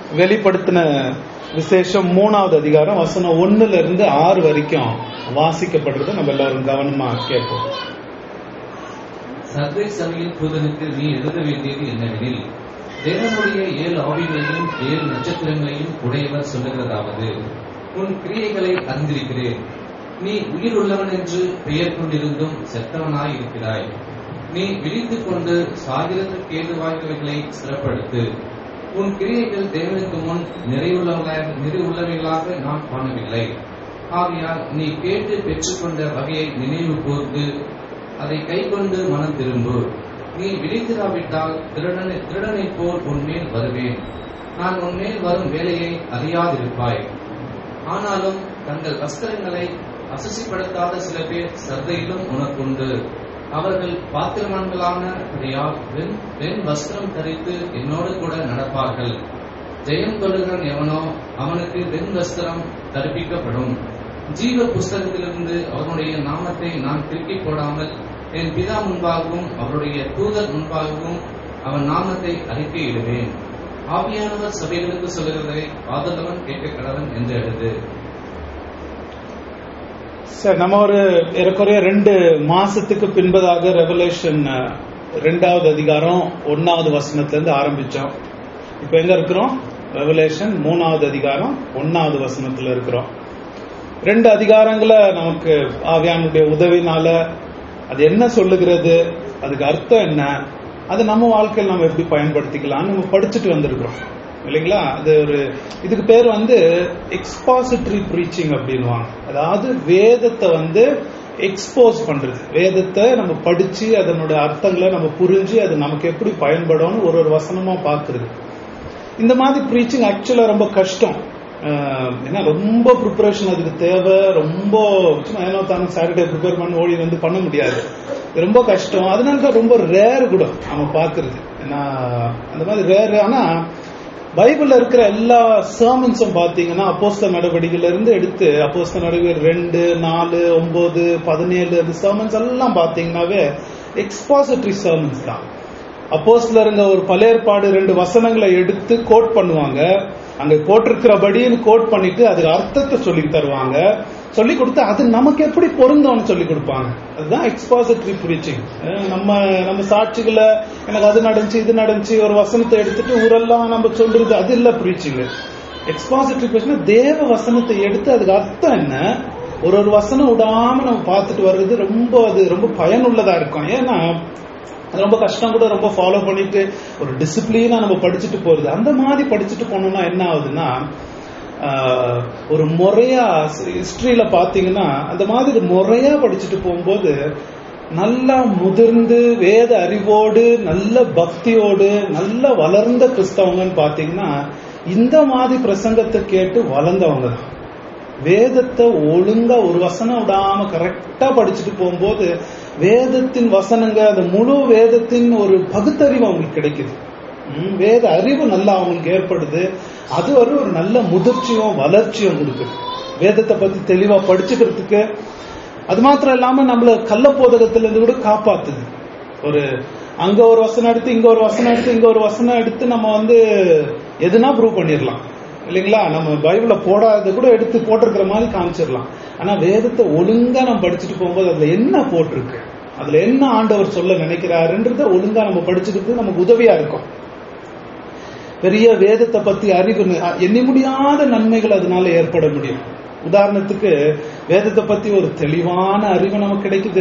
வெளிப்படுத்தின விசேஷம் மூணாவது அதிகாரம் வசனம் ஒண்ணுல இருந்து ஆறு வரைக்கும் வாசிக்கப்படுறதை நம்ம எல்லாரும் கவனமா கேட்போம் சர்வே சபையின் தூதனுக்கு நீ எழுத வேண்டியது என்னவெனில் தேவனுடைய ஏழு ஆவிகளையும் ஏழு நட்சத்திரங்களையும் உடையவர் சொல்லுகிறதாவது உன் கிரியைகளை அறிந்திருக்கிறேன் நீ உயிர் உள்ளவன் என்று பெயர் கொண்டிருந்தும் செத்தவனாய் இருக்கிறாய் நீ விழித்துக் கொண்டு சாகிரத்துக்கு ஏதுவாய்ந்தவைகளை சிறப்படுத்து உன் கிரியைகள் தேவனுக்கு முன் நிறைவுள்ளவர்களாக நிறைவுள்ளவைகளாக நான் காணவில்லை ஆகையால் நீ கேட்டு பெற்றுக்கொண்ட வகையை நினைவு கூர்ந்து அதை கைக்கொண்டு மனம் திரும்பு நீ விழித்திராவிட்டால் திருடனை திருடனைப் போல் உன்மேல் வருவேன் நான் உன்மேல் வரும் வேலையை அறியாதிருப்பாய் ஆனாலும் தங்கள் வஸ்திரங்களை அசசிப்படுத்தாத சில பேர் சர்தையிலும் உனக்குண்டு அவர்கள் பாத்திரவான்களானபடியால் வெண் வெண் வஸ்திரம் தரித்து என்னோடு கூட நடப்பார்கள் ஜெயம் கொள்ளுகிறன் எவனோ அவனுக்கு வெண் வஸ்திரம் தரிப்பிக்கப்படும் ஜீவ புஸ்தகத்திலிருந்து அவனுடைய நாமத்தை நான் திருப்பி போடாமல் என் பிதா முன்பாகவும் அவருடைய தூதர் முன்பாகவும் அவன் நாமத்தை அறிக்கையிடுவேன் ஆவியானவர் சபைகளுக்கு சொல்லுகிறதை ஆதரவன் கேட்க கடவன் என்று எழுது சார் நம்ம ஒரு ஏறக்குறைய ரெண்டு மாசத்துக்கு பின்பதாக ரெவலேஷன் ரெண்டாவது அதிகாரம் ஒன்னாவது வசனத்துல இருந்து ஆரம்பிச்சோம் இப்ப எங்க இருக்கிறோம் ரெவலேஷன் மூணாவது அதிகாரம் ஒன்னாவது வசனத்துல இருக்கிறோம் ரெண்டு அதிகாரங்களை நமக்கு ஆவியானுடைய உதவினால அது என்ன சொல்லுகிறது அதுக்கு அர்த்தம் என்ன அது நம்ம வாழ்க்கையில் நம்ம எப்படி பயன்படுத்திக்கலாம்னு நம்ம படிச்சுட்டு வந்திருக்கிறோம் இல்லைங்களா அது ஒரு இதுக்கு பேர் வந்து எக்ஸ்பாசிட்டரி ப்ரீச்சிங் அப்படின்வாங்க அதாவது வேதத்தை வந்து எக்ஸ்போஸ் பண்றது வேதத்தை நம்ம படிச்சு அதனுடைய அர்த்தங்களை நம்ம புரிஞ்சு அது நமக்கு எப்படி பயன்படும்னு ஒரு ஒரு வசனமா பாக்குறது இந்த மாதிரி ப்ரீச்சிங் ஆக்சுவலா ரொம்ப கஷ்டம் ஏன்னா ரொம்ப ப்ரிப்பரேஷன் அதுக்கு தேவை ரொம்ப சும்மா ஏனோ தானே சாட்டர்டே ப்ரிப்பேர் பண்ணி ஓடி வந்து பண்ண முடியாது ரொம்ப கஷ்டம் அதனால தான் ரொம்ப ரேர் கூட நம்ம பாக்குறது ஏன்னா அந்த மாதிரி ரேர் ஆனா பைபிள்ல இருக்கிற எல்லா சர்மன்ஸும் பாத்தீங்கன்னா அப்போஸ்த நடவடிக்கையில இருந்து எடுத்து அப்போஸ்த நடவடிக்கை ரெண்டு நாலு ஒன்பது பதினேழு அந்த சர்மன்ஸ் எல்லாம் பாத்தீங்கன்னாவே எக்ஸ்பாசிட்டரி சர்மன்ஸ் தான் அப்போஸ்லருங்க ஒரு பழையற்பாடு ரெண்டு வசனங்களை எடுத்து கோட் பண்ணுவாங்க அங்க போட்டிருக்கிறபடின்னு கோட் பண்ணிட்டு அதுக்கு அர்த்தத்தை சொல்லி தருவாங்க சொல்லி கொடுத்து அது நமக்கு எப்படி பொருந்தோம்னு சொல்லி கொடுப்பாங்க அதுதான் எக்ஸ்பாசிட்டரி ப்ரீச்சிங் நம்ம நம்ம சாட்சிகளை எனக்கு அது நடந்துச்சு இது நடந்துச்சு ஒரு வசனத்தை எடுத்துட்டு ஊரெல்லாம் நம்ம சொல்றது அது இல்ல ப்ரீச்சிங் எக்ஸ்பாசிட்டரி ப்ரீச்சிங் தேவ வசனத்தை எடுத்து அதுக்கு அர்த்தம் என்ன ஒரு ஒரு வசனம் விடாம நம்ம பார்த்துட்டு வர்றது ரொம்ப அது ரொம்ப பயனுள்ளதா இருக்கும் ஏன்னா அது ரொம்ப கஷ்டம் கூட ரொம்ப ஃபாலோ பண்ணிட்டு ஒரு டிசிப்ளினா நம்ம படிச்சுட்டு போறது அந்த மாதிரி படிச்சுட்டு போனோம்னா என்ன ஆகுதுன்னா ஒரு முறையா ஹிஸ்டரியில பாத்தீங்கன்னா அந்த மாதிரி முறையா படிச்சுட்டு போகும்போது நல்லா முதிர்ந்து வேத அறிவோடு நல்ல பக்தியோடு நல்ல வளர்ந்த கிறிஸ்தவங்கன்னு பாத்தீங்கன்னா இந்த மாதிரி பிரசங்கத்தை கேட்டு வளர்ந்தவங்க தான் வேதத்தை ஒழுங்கா ஒரு வசனம் விடாம கரெக்டா படிச்சுட்டு போகும்போது வேதத்தின் வசனங்க அந்த முழு வேதத்தின் ஒரு பகுத்தறிவு அவங்களுக்கு கிடைக்குது வேத அறிவு நல்லா அவங்களுக்கு ஏற்படுது அது ஒரு ஒரு நல்ல முதிர்ச்சியும் வளர்ச்சியும் கொடுக்குது வேதத்தை பத்தி தெளிவா படிச்சுக்கிறதுக்கு அது மாத்திரம் இல்லாம நம்மள கள்ள போதகத்துல இருந்து கூட காப்பாத்துது ஒரு அங்க ஒரு வசனம் எடுத்து இங்க ஒரு வசனம் எடுத்து இங்க ஒரு வசனம் எடுத்து நம்ம வந்து எதுனா ப்ரூவ் பண்ணிடலாம் இல்லைங்களா நம்ம பைபிள போடாத கூட எடுத்து போட்டிருக்கிற மாதிரி காமிச்சிடலாம் ஆனா வேதத்தை ஒழுங்கா நம்ம படிச்சுட்டு போகும்போது அதுல என்ன போட்டிருக்கு அதுல என்ன ஆண்டவர் சொல்ல நினைக்கிறாருன்றத ஒழுங்கா நம்ம படிச்சுக்கிட்டு நமக்கு உதவியா இருக்கும் பெரிய வேதத்தை பத்தி அறிவு எண்ணி முடியாத நன்மைகள் அதனால ஏற்பட முடியும் உதாரணத்துக்கு வேதத்தை பத்தி ஒரு தெளிவான அறிவு நமக்கு கிடைக்குது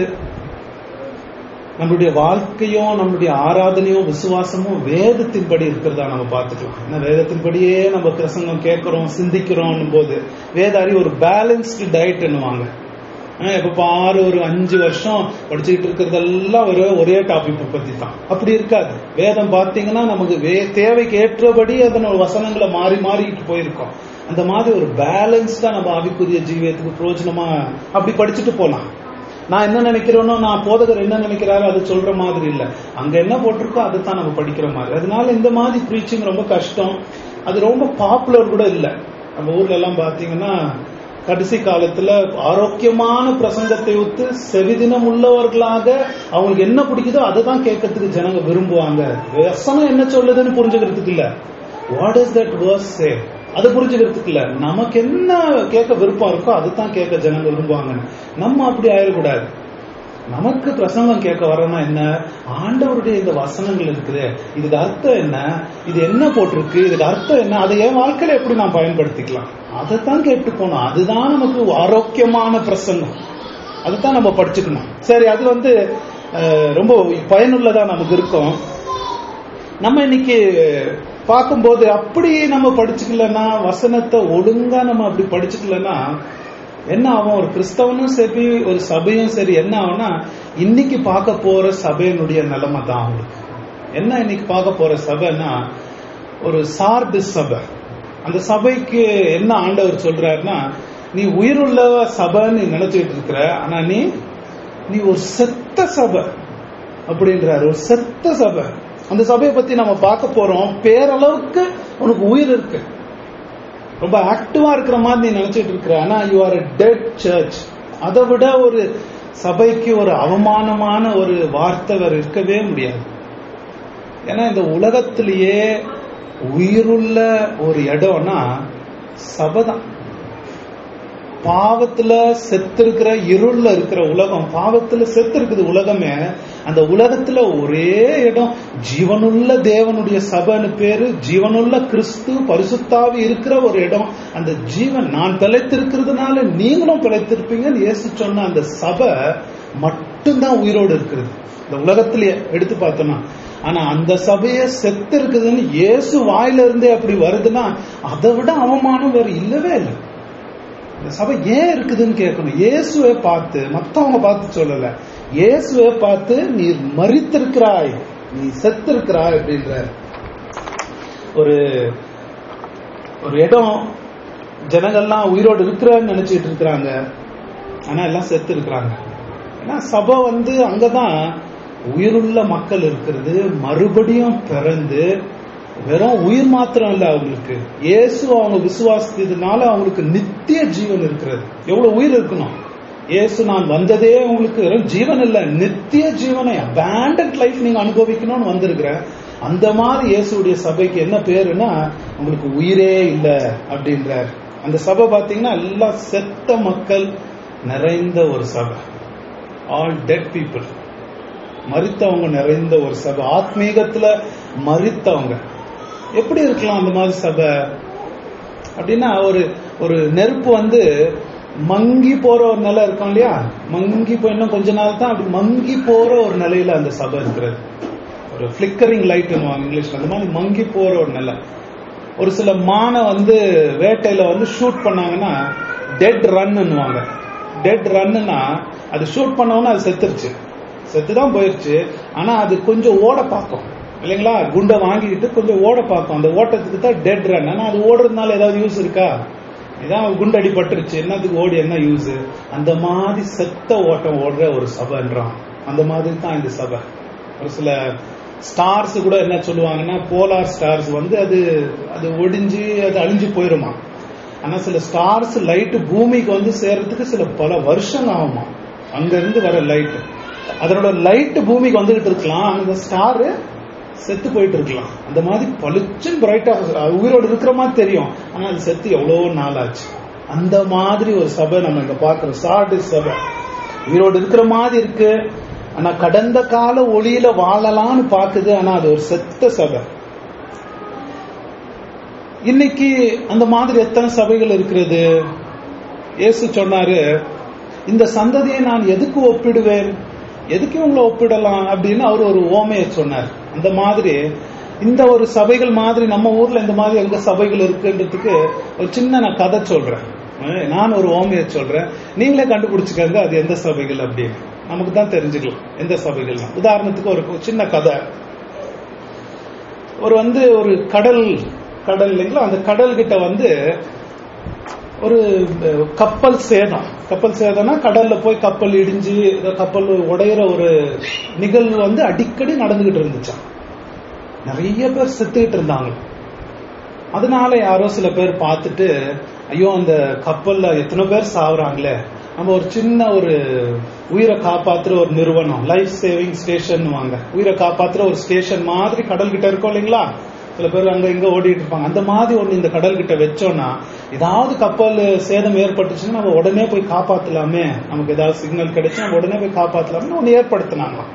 நம்மளுடைய வாழ்க்கையும் நம்மளுடைய ஆராதனையும் விசுவாசமும் வேதத்தின்படி இருக்கிறதா நம்ம பார்த்துக்கலாம் ஏன்னா வேதத்தின்படியே நம்ம பிரசங்கம் கேட்கிறோம் சிந்திக்கிறோம் போது வேத அறிவு ஒரு பேலன்ஸ்டு டயட் என்னுவாங்க எப்ப பாரு ஒரு அஞ்சு வருஷம் படிச்சுக்கிட்டு இருக்கிறதெல்லாம் ஒரு ஒரே டாபிக் பத்தி தான் அப்படி இருக்காது வேதம் பாத்தீங்கன்னா நமக்கு வே தேவைக்கு ஏற்றபடி அதனோட வசனங்களை மாறி மாறிக்கிட்டு போயிருக்கோம் அந்த மாதிரி ஒரு பேலன்ஸ்டா நம்ம ஆவிக்குரிய ஜீவியத்துக்கு பிரோஜனமா அப்படி படிச்சுட்டு போலாம் நான் என்ன நினைக்கிறேனோ நான் போதகர் என்ன நினைக்கிறாரோ அது சொல்ற மாதிரி இல்ல அங்க என்ன போட்டிருக்கோ அதை தான் நம்ம படிக்கிற மாதிரி அதனால இந்த மாதிரி ப்ரீச்சிங் ரொம்ப கஷ்டம் அது ரொம்ப பாப்புலர் கூட இல்லை நம்ம ஊர்ல எல்லாம் பாத்தீங்கன்னா கடைசி காலத்துல ஆரோக்கியமான பிரசங்கத்தை ஒத்து செவிதினம் உள்ளவர்களாக அவங்களுக்கு என்ன பிடிக்குதோ அதை தான் கேட்கறதுக்கு ஜனங்க விரும்புவாங்க வசனம் என்ன சொல்லுதுன்னு புரிஞ்சுக்கிறதுக்கு இல்ல what is that verse say அது புரிஞ்சுக்கிறதுக்கு இல்ல நமக்கு என்ன கேட்க விருப்பம் இருக்கோ அதுதான் கேட்க ஜனங்க விரும்புவாங்க நம்ம அப்படி ஆயிடக்கூடாது நமக்கு பிரசங்கம் கேட்க வரணும் என்ன ஆண்டவருடைய இந்த வசனங்கள் இருக்குது இதுக்கு அர்த்தம் என்ன இது என்ன போட்டிருக்கு இதுக்கு அர்த்தம் என்ன அதை என் வாழ்க்கையில எப்படி நான் பயன்படுத்திக்கலாம் அதைத்தான் கேட்டு போகணும் அதுதான் நமக்கு ஆரோக்கியமான பிரசங்கம் அதுதான் நம்ம படிச்சுக்கணும் சரி அது வந்து அஹ், ரொம்ப பயனுள்ளதா நமக்கு இருக்கும் நம்ம இன்னைக்கு பார்க்கும்போது அப்படி நம்ம படிச்சுக்கலன்னா வசனத்தை ஒழுங்கா நம்ம அப்படி படிச்சுக்கலன்னா என்ன ஆகும் ஒரு கிறிஸ்தவனும் சரி ஒரு சபையும் சரி என்ன ஆகும்னா இன்னைக்கு பார்க்க போற சபையினுடைய நிலைமை தான் அவங்களுக்கு என்ன இன்னைக்கு பார்க்க போற சபைன்னா ஒரு சார்பு சபை அந்த சபைக்கு என்ன ஆண்டவர் சொல்றாருன்னா நீ உயிருள்ள சபைன்னு நீ நினைச்சிட்டு இருக்கிற ஆனா நீ நீ ஒரு செத்த சபை அப்படின்றாரு ஒரு செத்த சபை அந்த சபையை பத்தி நம்ம பார்க்க போறோம் பேரளவுக்கு உனக்கு உயிர் இருக்கு ரொம்ப ஆக்டிவா இருக்கிற மாதிரி நீ நினைச்சிட்டு இருக்கிற ஆனா யூ ஆர் டெட் சர்ச் அதை விட ஒரு சபைக்கு ஒரு அவமானமான ஒரு வார்த்தை வேற இருக்கவே முடியாது ஏன்னா இந்த உலகத்திலேயே உயிருள்ள ஒரு இடம்னா சபை தான் பாவத்துல செத்து இருக்கிற இருள்ல இருக்கிற உலகம் பாவத்துல செத்து இருக்குது உலகமே அந்த உலகத்துல ஒரே இடம் ஜீவனுள்ள தேவனுடைய சபைன்னு பேரு ஜீவனுள்ள கிறிஸ்து பரிசுத்தாவி இருக்கிற ஒரு இடம் அந்த ஜீவன் நான் பிழைத்திருக்கிறதுனால நீங்களும் பிழைத்திருப்பீங்கன்னு இயேசு சொன்ன அந்த சபை மட்டும்தான் உயிரோடு இருக்கிறது இந்த உலகத்திலேயே எடுத்து பார்த்தோம்னா ஆனா அந்த சபையை செத்து இருக்குதுன்னு இயேசு வாயில இருந்தே அப்படி வருதுன்னா அதை விட அவமானம் வேற இல்லவே இல்லை இந்த சபை ஏன் இருக்குதுன்னு கேட்கணும் இயேசுவை பார்த்து மத்தவங்க பார்த்து சொல்லல இயேசுவை பார்த்து நீ மறித்திருக்கிறாய் நீ செத்திருக்கிறாய் அப்படின்ற ஒரு ஒரு இடம் ஜனங்கள்லாம் உயிரோடு இருக்கிறான்னு நினைச்சிட்டு இருக்கிறாங்க ஆனா எல்லாம் செத்து இருக்கிறாங்க ஏன்னா சபை வந்து அங்கதான் உயிருள்ள மக்கள் இருக்கிறது மறுபடியும் பிறந்து வெறும் உயிர் மாத்திரம் இல்ல அவங்களுக்கு இயேசு அவங்க விசுவாசித்ததுனால அவங்களுக்கு நித்திய ஜீவன் இருக்கிறது எவ்வளவு உயிர் இருக்கணும் இயேசு நான் வந்ததே உங்களுக்கு வெறும் ஜீவன் இல்ல நித்திய ஜீவனை அபேண்டன்ட் லைஃப் நீங்க அனுபவிக்கணும்னு வந்திருக்கிறேன் அந்த மாதிரி இயேசுடைய சபைக்கு என்ன பேருன்னா உங்களுக்கு உயிரே இல்ல அப்படின்றார் அந்த சபை பாத்தீங்கன்னா எல்லாம் செத்த மக்கள் நிறைந்த ஒரு சபை ஆல் டெட் பீப்புள் மறித்தவங்க நிறைந்த ஒரு சபை ஆத்மீகத்துல மறித்தவங்க எப்படி இருக்கலாம் அந்த மாதிரி சபை அப்படின்னா ஒரு ஒரு நெருப்பு வந்து மங்கி போற ஒரு நிலை இருக்கும் இல்லையா மங்கி போய் இன்னும் கொஞ்ச நாள் தான் அப்படி மங்கி போற ஒரு நிலையில அந்த சபை இருக்கிறது ஒரு பிளிக்கரிங் லைட் இங்கிலீஷ்ல அந்த மாதிரி மங்கி போற ஒரு நிலை ஒரு சில மானை வந்து வேட்டையில வந்து ஷூட் பண்ணாங்கன்னா டெட் ரன்னுவாங்க டெட் ரன்னுனா அது ஷூட் பண்ணோன்னா அது செத்துருச்சு செத்து தான் போயிருச்சு ஆனா அது கொஞ்சம் ஓட பார்க்கும் இல்லைங்களா குண்டை வாங்கிக்கிட்டு கொஞ்சம் ஓட பார்க்கும் அந்த ஓட்டத்துக்கு தான் டெட் ரன் ஆனா அது ஓடுறதுனால ஏதாவது யூஸ் இருக்கா இதான் குண்டு அடிபட்டுருச்சு என்னத்துக்கு ஓடி என்ன யூஸ் அந்த மாதிரி செத்த ஓட்டம் ஓடுற ஒரு சபைன்றான் அந்த மாதிரி தான் இந்த சபை ஒரு சில ஸ்டார்ஸ் கூட என்ன சொல்லுவாங்கன்னா போலார் ஸ்டார்ஸ் வந்து அது அது ஒடிஞ்சு அது அழிஞ்சு போயிருமா ஆனா சில ஸ்டார்ஸ் லைட் பூமிக்கு வந்து சேர்றதுக்கு சில பல வருஷம் ஆகுமா அங்க இருந்து வர லைட் அதனோட லைட் பூமிக்கு வந்துகிட்டு இருக்கலாம் அந்த ஸ்டார் செத்து போயிட்டு இருக்கலாம் அந்த மாதிரி பளிச்சுன்னு பிரைட்டா உயிரோடு இருக்கிற மாதிரி தெரியும் ஆனா அது செத்து எவ்வளோ நாள் ஆச்சு அந்த மாதிரி ஒரு சபை நம்ம இங்க பாக்குறோம் சார்டு சபை உயிரோடு இருக்கிற மாதிரி இருக்கு ஆனா கடந்த கால ஒளியில வாழலாம்னு பாக்குது ஆனா அது ஒரு செத்த சபை இன்னைக்கு அந்த மாதிரி எத்தனை சபைகள் இருக்கிறது இயேசு சொன்னாரு இந்த சந்ததியை நான் எதுக்கு ஒப்பிடுவேன் எதுக்கு உங்களை ஒப்பிடலாம் அப்படின்னு அவர் ஒரு ஓமையை சொன்னார் அந்த மாதிரி இந்த ஒரு சபைகள் மாதிரி நம்ம ஊர்ல இந்த மாதிரி எங்க சபைகள் இருக்குன்றதுக்கு ஒரு சின்ன நான் கதை சொல்றேன் அஹ் நான் ஒரு ஓமையை சொல்றேன் நீங்களே கண்டுபிடிச்சுக்கங்க அது எந்த சபைகள் அப்படின்னு நமக்கு தான் தெரிஞ்சுக்கலாம் எந்த சபைகள் உதாரணத்துக்கு ஒரு சின்ன கதை ஒரு வந்து ஒரு கடல் கடல் இல்லைங்களா அந்த கடல் கிட்ட வந்து ஒரு அஹ், கப்பல் சேதம் கப்பல் சேதம்னா கடல்ல போய் கப்பல் இடிஞ்சு ஏதோ கப்பல் உடையிற ஒரு நிகழ்வு வந்து அடிக்கடி நடந்துகிட்டு இருந்துச்சாம் நிறைய பேர் செத்துக்கிட்டு இருந்தாங்க அதனால யாரோ சில பேர் பார்த்துட்டு ஐயோ அந்த கப்பல்ல எத்தனை பேர் சாவுறாங்களே நம்ம ஒரு சின்ன ஒரு உயிரை காப்பாத்துற ஒரு நிறுவனம் லைஃப் சேவிங் ஸ்டேஷன் வாங்க உயிரை காப்பாத்துற ஒரு ஸ்டேஷன் மாதிரி கடல் கிட்ட இருக்கோம் இல்லைங்களா சில பேர் அங்க இங்க ஓடிட்டு இருப்பாங்க அந்த மாதிரி ஒண்ணு இந்த கடல் கிட்ட வச்சோம்னா ஏதாவது கப்பல் சேதம் ஏற்பட்டுச்சுன்னா நம்ம உடனே போய் காப்பாத்தலாமே நமக்கு ஏதாவது சிக்னல் கிடைச்சு நம்ம உடனே போய் காப்பாத்தலாமே ஒண்ணு ஏற்படுத்தினாங்களாம்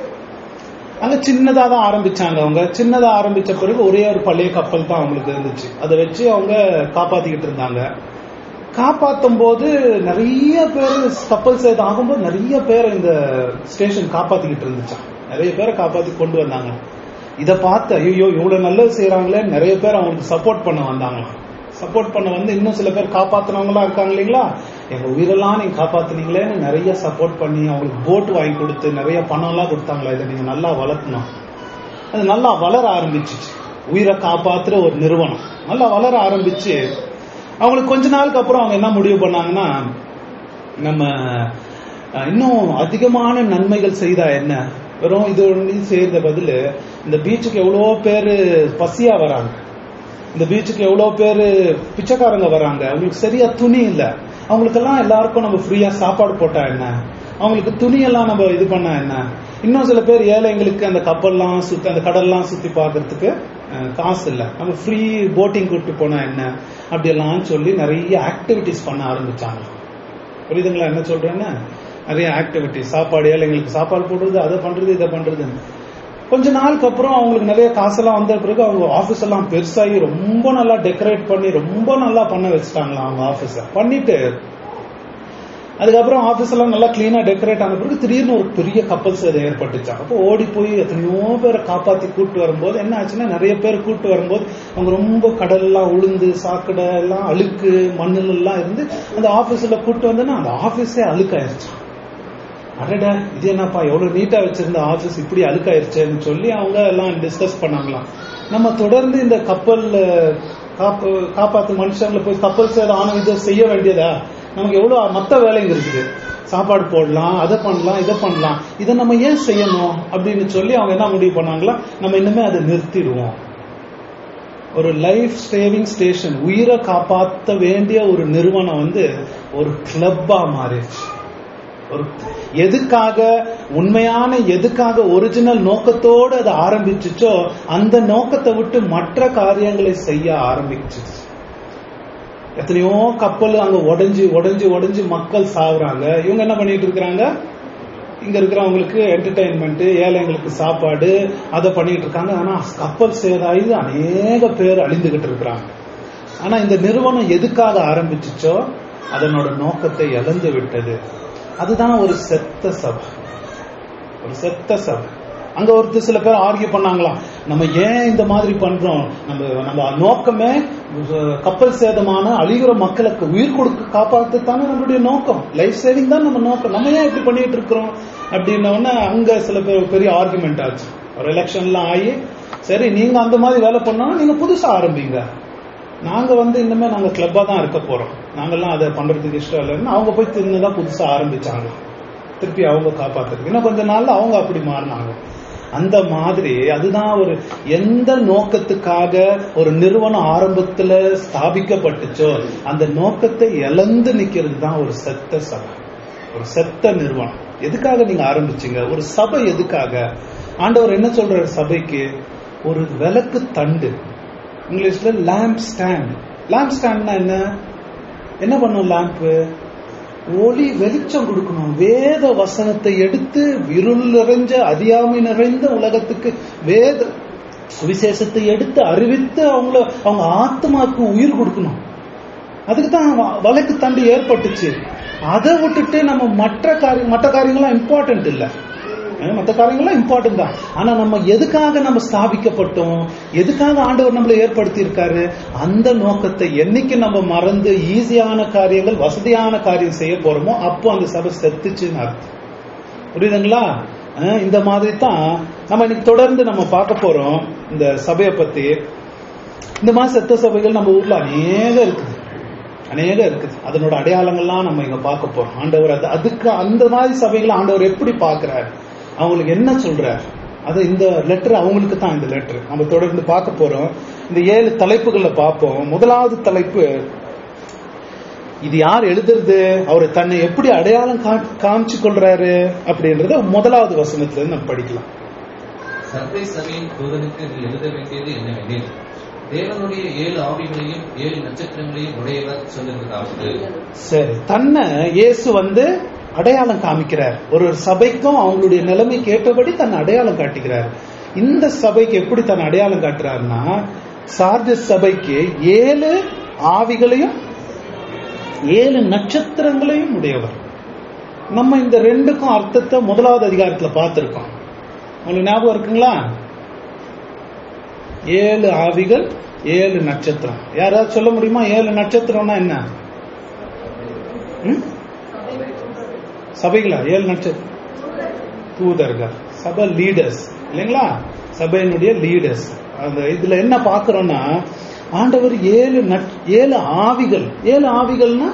அங்க சின்னதா தான் ஆரம்பிச்சாங்க அவங்க சின்னதா ஆரம்பிச்ச பிறகு ஒரே ஒரு பழைய கப்பல் தான் அவங்களுக்கு இருந்துச்சு அதை வச்சு அவங்க காப்பாத்திக்கிட்டு இருந்தாங்க காப்பாத்தும் போது நிறைய பேர் கப்பல் சேதம் ஆகும்போது நிறைய பேர் இந்த ஸ்டேஷன் காப்பாத்திக்கிட்டு இருந்துச்சான் நிறைய பேரை காப்பாத்தி கொண்டு வந்தாங்க இதை பார்த்து ஐயோ இவ்வளவு நல்லது செய்யறாங்களே நிறைய பேர் அவங்களுக்கு சப்போர்ட் பண்ண வந்தாங்களாம் சப்போர்ட் பண்ண வந்து இன்னும் சில பேர் காப்பாத்துனவங்களா இருக்காங்க இல்லைங்களா எங்க உயிரெல்லாம் நீங்க காப்பாத்துனீங்களேன்னு நிறைய சப்போர்ட் பண்ணி அவங்களுக்கு போட் வாங்கி கொடுத்து நிறைய பணம் எல்லாம் கொடுத்தாங்களா இதை நீங்க நல்லா வளர்த்தணும் அது நல்லா வளர ஆரம்பிச்சிச்சு உயிரை காப்பாத்துற ஒரு நிறுவனம் நல்லா வளர ஆரம்பிச்சு அவங்களுக்கு கொஞ்ச நாளுக்கு அப்புறம் அவங்க என்ன முடிவு பண்ணாங்கன்னா நம்ம அஹ், இன்னும் அதிகமான நன்மைகள் செய்தா என்ன வெறும் இது ஒண்ணு செய்யறத பதில் இந்த பீச்சுக்கு எவ்வளோ பேர் பசியா வராங்க இந்த பீச்சுக்கு எவ்வளவு பேர் பிச்சைக்காரங்க வராங்க அவங்களுக்கு சரியா துணி இல்ல அவங்களுக்கெல்லாம் எல்லாருக்கும் நம்ம ஃப்ரீயா சாப்பாடு போட்டா என்ன அவங்களுக்கு துணியெல்லாம் நம்ம இது பண்ணா என்ன இன்னும் சில பேர் ஏழைங்களுக்கு அந்த கப்பல்லாம் சுத்தி அந்த கடல்லாம் சுத்தி பார்க்கறதுக்கு அஹ், காசு இல்ல நம்ம ஃப்ரீ போட்டிங் கூட்டு போனா என்ன அப்படியெல்லாம் சொல்லி நிறைய ஆக்டிவிட்டிஸ் பண்ண ஆரம்பிச்சாங்க புரியுதுங்களா என்ன சொல்றேன்னு நிறைய ஆக்டிவிட்டிஸ் சாப்பாடு ஏழைங்களுக்கு சாப்பாடு போடுறது அதை பண்றது இதை பண்றதுன்னு கொஞ்ச நாளுக்கு அப்புறம் அவங்களுக்கு நிறைய காசெல்லாம் வந்த பிறகு அவங்க ஆபீஸ் எல்லாம் பெருசாகி ரொம்ப நல்லா டெக்கரேட் பண்ணி ரொம்ப நல்லா பண்ண வச்சுட்டாங்களாம் அவங்க ஆபீஸ பண்ணிட்டு அதுக்கப்புறம் ஆபீஸ் எல்லாம் நல்லா கிளீனா டெக்கரேட் ஆன பிறகு திடீர்னு ஒரு பெரிய கப்பல் சேதம் ஏற்பட்டுச்சாங்க அப்போ ஓடி போய் எத்தனையோ பேரை காப்பாத்தி கூட்டு வரும்போது என்ன ஆச்சுன்னா நிறைய பேர் கூட்டு வரும்போது அவங்க ரொம்ப கடல்லாம் உளுந்து சாக்கடை எல்லாம் அழுக்கு மண்ணுல எல்லாம் இருந்து அந்த ஆபீஸ்ல கூட்டு வந்தோன்னா அந்த ஆபீஸே அழுக்காயிருச்சு அடடா இது என்னப்பா எவ்வளவு நீட்டா வச்சிருந்த ஆபீஸ் இப்படி அழுக்காயிருச்சேன்னு சொல்லி அவங்க எல்லாம் டிஸ்கஸ் பண்ணாங்களாம் நம்ம தொடர்ந்து இந்த கப்பல் காப்பு காப்பாத்து மனுஷங்களை போய் கப்பல் சேதம் ஆன இதை செய்ய வேண்டியதா நமக்கு எவ்வளவு மத்த வேலைங்க இருக்குது சாப்பாடு போடலாம் அதை பண்ணலாம் இதை பண்ணலாம் இதை நம்ம ஏன் செய்யணும் அப்படின்னு சொல்லி அவங்க என்ன முடிவு பண்ணாங்களா நம்ம இன்னுமே அதை நிறுத்திடுவோம் ஒரு லைஃப் சேவிங் ஸ்டேஷன் உயிரை காப்பாற்ற வேண்டிய ஒரு நிறுவனம் வந்து ஒரு கிளப்பா மாறிடுச்சு ஒரு எதுக்காக உண்மையான எதுக்காக ஒரிஜினல் நோக்கத்தோடு அதை ஆரம்பிச்சுச்சோ அந்த நோக்கத்தை விட்டு மற்ற காரியங்களை செய்ய ஆரம்பிச்சிச்சு எத்தனையோ கப்பல் அங்க உடைஞ்சு உடைஞ்சு உடைஞ்சு மக்கள் சாகுறாங்க இவங்க என்ன பண்ணிட்டு இருக்கிறாங்க இங்க இருக்கிறவங்களுக்கு என்டர்டைன்மெண்ட் ஏழைங்களுக்கு சாப்பாடு அதை பண்ணிட்டு இருக்காங்க ஆனா கப்பல் சேதாயி அநேக பேர் அழிந்துகிட்டு இருக்கிறாங்க ஆனா இந்த நிறுவனம் எதுக்காக ஆரம்பிச்சுச்சோ அதனோட நோக்கத்தை இழந்து விட்டது அதுதான் ஒரு செத்த சபை ஒரு செத்த சபை அங்க ஒருத்தர் சில பேர் ஆர்கியூ பண்ணாங்களாம் நம்ம ஏன் இந்த மாதிரி பண்றோம் நம்ம நம்ம நோக்கமே அஹ், கப்பல் சேதமான அழிகிற மக்களுக்கு உயிர் கொடுக்க காப்பாற்றத்தானே நம்மளுடைய நோக்கம் லைஃப் சேவிங் தான் நம்ம நோக்கம் நம்ம ஏன் இப்படி பண்ணிட்டு இருக்கிறோம் அப்படின்ன உடனே அங்க சில பேர் பெரிய ஆர்குமெண்ட் ஆச்சு ஒரு எலெக்ஷன்லாம் ஆகி சரி நீங்க அந்த மாதிரி வேலை பண்ணா நீங்க புதுசா ஆரம்பிங்க நாங்க வந்து இன்னுமே நாங்க கிளப்பா தான் இருக்க போறோம் நாங்கெல்லாம் அதை பண்றதுக்கு இஷ்டம் இல்லைன்னு அவங்க போய் திருந்ததா புதுசா ஆரம்பிச்சாங்க திருப்பி அவங்க காப்பாத்துறதுக்கு இன்னும் கொஞ்ச நாள்ல அவங்க அப்படி மாறினாங்க அந்த மாதிரி அதுதான் ஒரு எந்த நோக்கத்துக்காக ஒரு நிறுவனம் ஆரம்பத்துல ஸ்தாபிக்கப்பட்டுச்சோ அந்த நோக்கத்தை இழந்து நிக்கிறது தான் ஒரு செத்த சபை ஒரு செத்த நிறுவனம் எதுக்காக நீங்க ஆரம்பிச்சீங்க ஒரு சபை எதுக்காக ஆண்டவர் என்ன சொல்றாரு சபைக்கு ஒரு விளக்கு தண்டு இங்கிலீஷ்ல லேம்ப் ஸ்டாண்ட் லேம்ப் ஸ்டாண்ட்னா என்ன என்ன பண்ணும் லேம்ப் ஒளி வெளிச்சம் கொடுக்கணும் வேத வசனத்தை எடுத்து இருள் நிறைஞ்ச அறியாமை நிறைந்த உலகத்துக்கு வேத சுவிசேஷத்தை எடுத்து அறிவித்து அவங்கள அவங்க ஆத்மாக்கு உயிர் கொடுக்கணும் அதுக்கு தான் வ- வழக்கு தண்டு ஏற்பட்டுச்சு அதை விட்டுட்டு நம்ம மற்ற காரியம் மற்ற காரியங்கள்லாம் இம்பார்ட்டன்ட் இல்லை மற்ற காரியங்கள்லாம் இம்பார்ட்டன்ட் தான் ஆனா நம்ம எதுக்காக நம்ம ஸ்தாபிக்கப்பட்டோம் எதுக்காக ஆண்டவர் நம்மளை ஏற்படுத்தி இருக்காரு அந்த நோக்கத்தை என்னைக்கு நம்ம மறந்து ஈஸியான காரியங்கள் வசதியான காரியம் செய்ய போறோமோ அப்போ அந்த சபை செத்துச்சுன்னு அர்த்தம் புரியுதுங்களா அஹ் இந்த மாதிரி தான் நம்ம இன்னைக்கு தொடர்ந்து நம்ம பார்க்க போறோம் இந்த சபையை பத்தி இந்த மாதிரி செத்த சபைகள் நம்ம ஊர்ல அநேக இருக்குது அநேக இருக்குது அதனோட அடையாளங்கள்லாம் நம்ம இங்க பார்க்க போறோம் ஆண்டவர் அது அதுக்கு அந்த மாதிரி சபைகளை ஆண்டவர் எப்படி பார்க்கிறார் அவங்களுக்கு என்ன சொல்றார் அது இந்த லெட்டர் அவங்களுக்கு தான் இந்த லெட்டர் நம்ம தொடர்ந்து பார்க்க போறோம் இந்த ஏழு தலைப்புகள்ல பார்ப்போம் முதலாவது தலைப்பு இது யார் எழுதுறது அவர் தன்னை எப்படி அடையாளம் கா- காமிச்சு கொள்றாரு அப்படின்றத முதலாவது வசனத்துல இருந்து நம்ம படிக்கலாம் சர்தை சபையின் தூதனுக்கு நீ எழுத வேண்டியது என்னவெனில் தேவனுடைய ஏழு ஆவிகளையும் ஏழு நட்சத்திரங்களையும் உடையவர் சொல்லுகிறதாவது சரி தன்னை இயேசு வந்து அடையாளம் காமிக்கிறார் ஒரு ஒரு சபைக்கும் அவங்களுடைய நிலைமைக்கு ஏற்றபடி தன்னை அடையாளம் காட்டுகிறார் இந்த சபைக்கு எப்படி தன் அடையாளம் காட்டுறாருன்னா சார்ஜஸ் சபைக்கு ஏழு ஆவிகளையும் ஏழு நட்சத்திரங்களையும் உடையவர் நம்ம இந்த ரெண்டுக்கும் அர்த்தத்தை முதலாவது அதிகாரத்துல பார்த்திருக்கோம் உங்களுக்கு ஞாபகம் இருக்குங்களா ஏழு ஆவிகள் ஏழு நட்சத்திரம் யாராவது சொல்ல முடியுமா ஏழு நட்சத்திரம்னா என்ன ம்? சபைகளா ஏழு நட்சத்திரம் தூதர்கள் சபை லீடர்ஸ் இல்லைங்களா சபையினுடைய லீடர்ஸ் அந்த இதுல என்ன பாக்குறோம்னா ஆண்டவர் ஏழு நட்- ஏழு ஆவிகள் ஏழு ஆவிகள்னா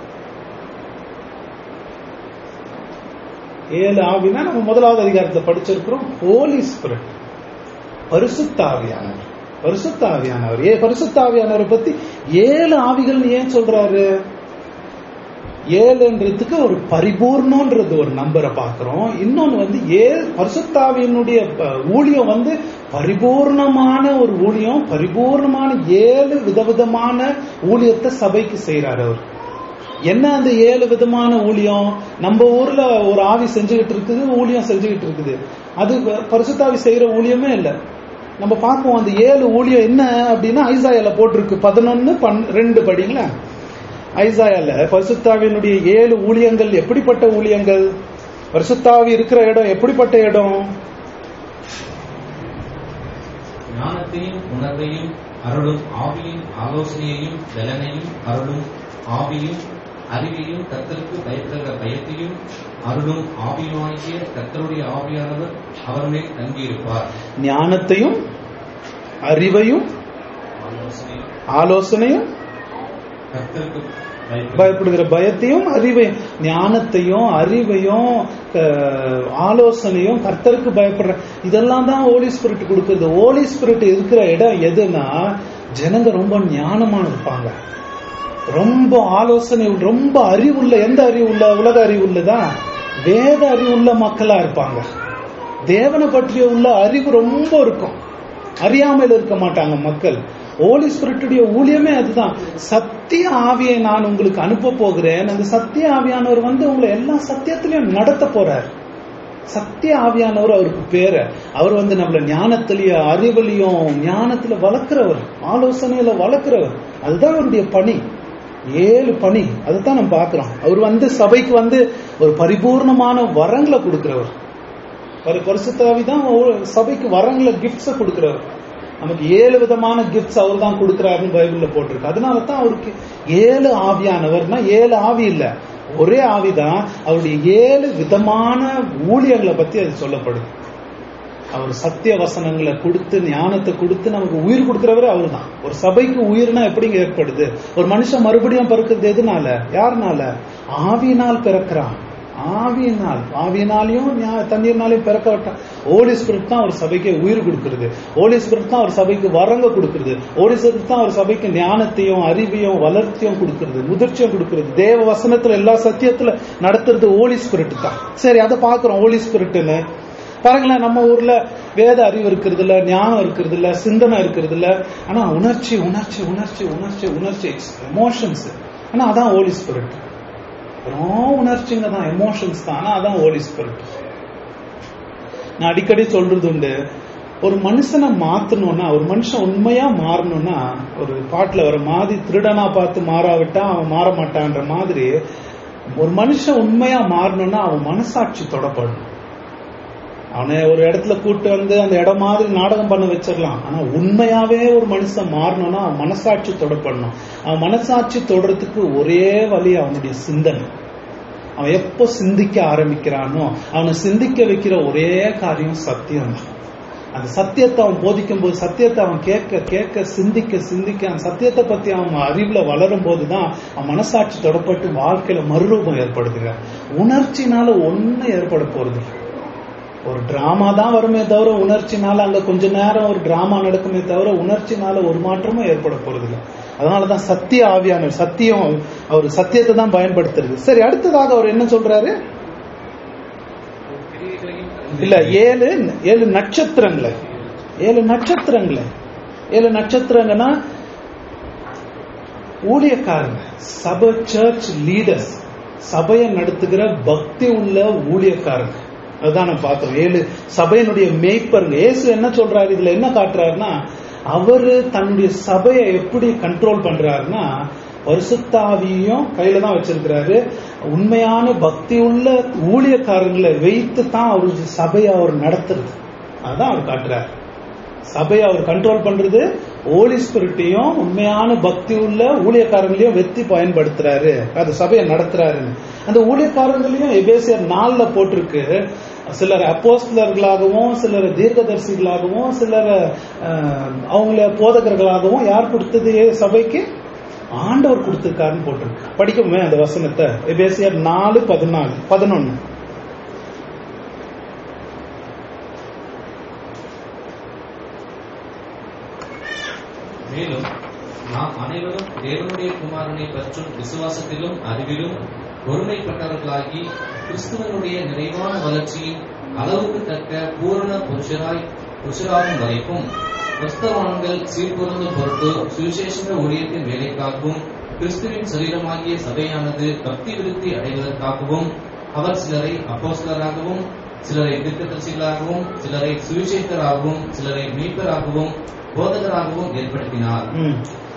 ஏழு ஆவினா நம்ம முதலாவது அதிகாரத்தை படிச்சிருக்கிறோம் ஹோலி ஸ்பிரிட் பரிசுத்தாவியானவர் பரிசுத்தாவியானவர் ஏ பரிசுத்தாவியானவரை பத்தி ஏழு ஆவிகள் ஏன் சொல்றாரு ஏழுன்றதுக்கு ஒரு பரிபூர்ணன்றது ஒரு நம்பரை பார்க்கிறோம் இன்னொன்னு வந்து ஏ பரிசுத்தாவியனுடைய ப- ஊழியம் வந்து பரிபூர்ணமான ஒரு ஊழியம் பரிபூர்ணமான ஏழு விதவிதமான ஊழியத்தை சபைக்கு செய்யறாரு அவர் என்ன அந்த ஏழு விதமான ஊழியம் நம்ம ஊர்ல ஒரு ஆவி செஞ்சுக்கிட்டு இருக்குது ஊழியம் செஞ்சுக்கிட்டு இருக்குது அது ப- பரிசுத்தாவி செய்யற ஊழியமே இல்லை நம்ம பார்ப்போம் அந்த ஏழு ஊழியம் என்ன அப்படின்னா ஐசாயால போட்டிருக்கு பதினொன்னு பன் ரெண்டு படிங்களா ஐசாயால பரிசுத்தாவினுடைய ஏழு ஊழியங்கள் எப்படிப்பட்ட ஊழியங்கள் பரிசுத்தாவி இருக்கிற இடம் எப்படிப்பட்ட இடம் ஞானத்தையும் உணர்வையும் அருளும் ஆவியின் ஆலோசனையையும் பலனையும் அருளும் ஆவியும் அறிவையும் கர்த்தருக்கு பயப்படுகிற பயத்தையும் அருளும் ஆவியுமாகிய கர்த்தருடைய ஆவியானவர் அவர் மேல் தங்கியிருப்பார் ஞானத்தையும் அறிவையும் ஆலோசனையும் ஆலோசனையும் கர்த்தருக்கு பயப்படுகிற பயப்படுகிற பயத்தையும் அறிவையும் ஞானத்தையும் அறிவையும் க- ஆலோசனையும் கர்த்தருக்கு பயப்படுற இதெல்லாம் தான் ஹோலி ஸ்பிரிட் கொடுக்குறது ஹோலி ஸ்பிரிட் இருக்கிற இடம் எதுனா ஜனங்க ரொம்ப ஞானமா இருப்பாங்க ரொம்ப ஆலோசனை உள்ள- ரொம்ப அறிவுள்ள எந்த அறிவுள்ள உலக அறிவுள்ளதா வேத அறிவுள்ள மக்களா இருப்பாங்க தேவனை பற்றிய உள்ள அறிவு ரொம்ப இருக்கும் அறியாமையில் இருக்க மாட்டாங்க மக்கள் ஹோலி ஸ்பிரிட்டுடைய ஊழியமே அதுதான் சத்திய ஆவியை நான் உங்களுக்கு அனுப்ப போகிறேன் அந்த சத்திய ஆவியானவர் வந்து உங்களை எல்லா சத்தியத்திலையும் நடத்த போறார் சத்திய ஆவியானவர் அவருக்கு பேரு அவர் வந்து நம்மள ஞானத்திலையும் அறிவுலையும் ஞானத்துல வளர்க்கிறவர் ஆலோசனையில வளர்க்கிறவர் அதுதான் அவருடைய பணி ஏழு பணி அதுதான் நம்ம பார்க்கிறோம் அவர் வந்து சபைக்கு வந்து ஒரு பரிபூர்ணமான வரங்களை கொடுக்கிறவர் பரி- பரிசுத்தாவி தான் ஒரு சபைக்கு வரங்களை கிஃப்ட்ஸை கொடுக்கிறவர் நமக்கு ஏழு விதமான கிஃப்ட்ஸ் அவர் தான் கொடுக்கிறாருன்னு பைபிள்ல போட்டிருக்கு அதனால தான் அவருக்கு ஏழு ஆவியானவர்னா ஏழு ஆவி இல்ல ஒரே ஆவிதான் அவருடைய ஏழு விதமான ஊழியங்களை பத்தி அது சொல்லப்படுது அவர் சத்திய வசனங்களை கொடுத்து ஞானத்தை கொடுத்து நமக்கு உயிர் கொடுக்கிறவரே அவர் தான் ஒரு சபைக்கு உயிர்னா எப்படிங்க ஏற்படுது ஒரு மனுஷன் மறுபடியும் பிறக்கிறது எதுனால யாருனால ஆவியினால் பிறக்கிறான் ஆவியினால் ஆவியினாலையும் ஞா- தண்ணீர்னாலையும் பிறக்க விட்டான் ஓலி ஸ்பிரிட் தான் ஒரு சபைக்கு உயிர் கொடுக்கிறது ஓலி ஸ்பிரிட் தான் ஒரு சபைக்கு வரங்க கொடுக்கிறது ஓலி ஸ்பிரிட் தான் ஒரு சபைக்கு ஞானத்தையும் அறிவையும் வளர்ச்சியும் கொடுக்கிறது முதிர்ச்சியும் கொடுக்கிறது தேவ வசனத்துல எல்லா சத்தியத்துல நடத்துறது ஓலி ஸ்பிரிட் தான் சரி அதை பாக்குறோம் ஓலி ஸ்பிரிட்னு பாருங்களேன் நம்ம ஊர்ல வேத அறிவு இருக்கிறது இல்ல ஞானம் இருக்கிறது இல்ல சிந்தனை இருக்கிறது இல்ல ஆனா உணர்ச்சி உணர்ச்சி உணர்ச்சி உணர்ச்சி உணர்ச்சி எமோஷன்ஸ் ஆனா அதான் ஓலி ஸ்பிரிட் வெறும் உணர்ச்சிங்க தான் எமோஷன்ஸ் தான் ஆனா அதான் ஓலி ஸ்பிரிட் நான் அடிக்கடி சொல்றது உண்டு ஒரு மனுஷனை மாத்தணும்னா ஒரு மனுஷன் உண்மையா மாறணும்னா ஒரு பாட்டுல வர மாதிரி திருடனா பார்த்து மாறாவிட்டா அவன் மாற மாட்டான்ற மாதிரி ஒரு மனுஷன் உண்மையா மாறணும்னா அவன் மனசாட்சி தொடப்படணும் அவனை ஒரு இடத்துல கூட்டு வந்து அந்த இடம் மாதிரி நாடகம் பண்ண வச்சிடலாம் ஆனா உண்மையாவே ஒரு மனுஷன் மாறணும்னா அவன் மனசாட்சி தொடப்படணும் அவன் மனசாட்சி தொடறதுக்கு ஒரே வழி அவனுடைய சிந்தனை அவன் எப்போ சிந்திக்க ஆரம்பிக்கிறானோ அவனை சிந்திக்க வைக்கிற ஒரே காரியம் சத்தியம் தான் அந்த சத்தியத்தை அவன் போதிக்கும் போது சத்தியத்தை அவன் கேட்க கேட்க சிந்திக்க சிந்திக்க அந்த சத்தியத்தை பத்தி அவன் அறிவுல வளரும் போதுதான் அவன் மனசாட்சி தொடப்பட்டு வாழ்க்கையில மறுரூபம் ஏற்படுதுங்க உணர்ச்சினால ஒன்னும் ஏற்பட போறது இல்ல. ஒரு டிராமா தான் வருமே தவிர உணர்ச்சினால அங்க கொஞ்ச நேரம் ஒரு டிராமா நடக்குமே தவிர உணர்ச்சினால ஒரு மாற்றமும் ஏற்பட போறது இல்ல அதனாலதான் சத்திய ஆவியானவர் சத்தியம் அவர் சத்தியத்தை தான் பயன்படுத்துறது சரி அடுத்ததாக அவர் என்ன சொல்றாரு கிரியைகளையும் இல்ல ஏழு ஏழு நட்சத்திரங்களை ஏழு நட்சத்திரங்களை ஏழு நட்சத்திரங்கன்னா ஊழியக்காரங்க சபை சர்ச் லீடர்ஸ் சபையை நடத்துகிற பக்தி உள்ள ஊழியக்காரங்க அதுதான் நம்ம பார்த்தோம் ஏழு சபையினுடைய மேய்ப்பருங்க இயேசு என்ன சொல்றாரு இதுல என்ன காட்டுறாருன்னா அவரு தன்னுடைய சபையை எப்படி கண்ட்ரோல் பண்றாருன்னா பரிசுத்தாவியும் கையில தான் வச்சிருக்கிறாரு உண்மையான பக்தி உள்ள ஊழியக்காரங்களை வைத்து தான் அவரு சபையை அவர் நடத்துறது அதான் அவர் காட்டுறாரு சபையை அவர் கண்ட்ரோல் பண்றது ஹோலி ஸ்பிரிட்டையும் உண்மையான பக்தி உள்ள ஊழியக்காரங்களையும் வெத்தி பயன்படுத்துறாரு அது சபையை நடத்துறாரு அந்த ஊழியக்காரங்களையும் எபேசியர் நாள்ல போட்டிருக்கு சிலர் அப்போஸ்தலர்களாகவும் சிலர் தீர்க்கதரிசிகளாகவும் சிலர் அஹ், அவங்கள போதகர்களாகவும் யார் கொடுத்தது சபைக்கு ஆண்டவர் கொடுத்திருக்காருன்னு போட்டிருக்கு படிக்கணுமே அந்த வசனத்தை எபேசியர் நாலு பதினாலு பதினொன்னு மேலும் நாம் அனைவரும் தேவனுடைய குமாரனை பற்றும் விசுவாசத்திலும் அறிவிலும் ஒருமைப்பட்டவர்களாகி கிறிஸ்துவனுடைய நிறைவான வளர்ச்சியின் அளவுக்கு தக்க பூரண புருஷராய் புருஷராகும் வரைக்கும் கிறிஸ்தவான்கள் சீர்பொருந்தும் பொருட்டு சுவிசேஷ ஊழியத்தின் வேலைக்காகவும் கிறிஸ்துவின் சரீரமாகிய சபையானது பக்தி விருத்தி அடைவதற்காகவும் அவர் சிலரை அப்போஸ்தலராகவும் சிலரை தீர்க்கதரிசிகளாகவும் சிலரை சுவிசேஷராகவும் சிலரை மீட்பராகவும் போதகராகவும் ஏற்படுத்தினார் ம்.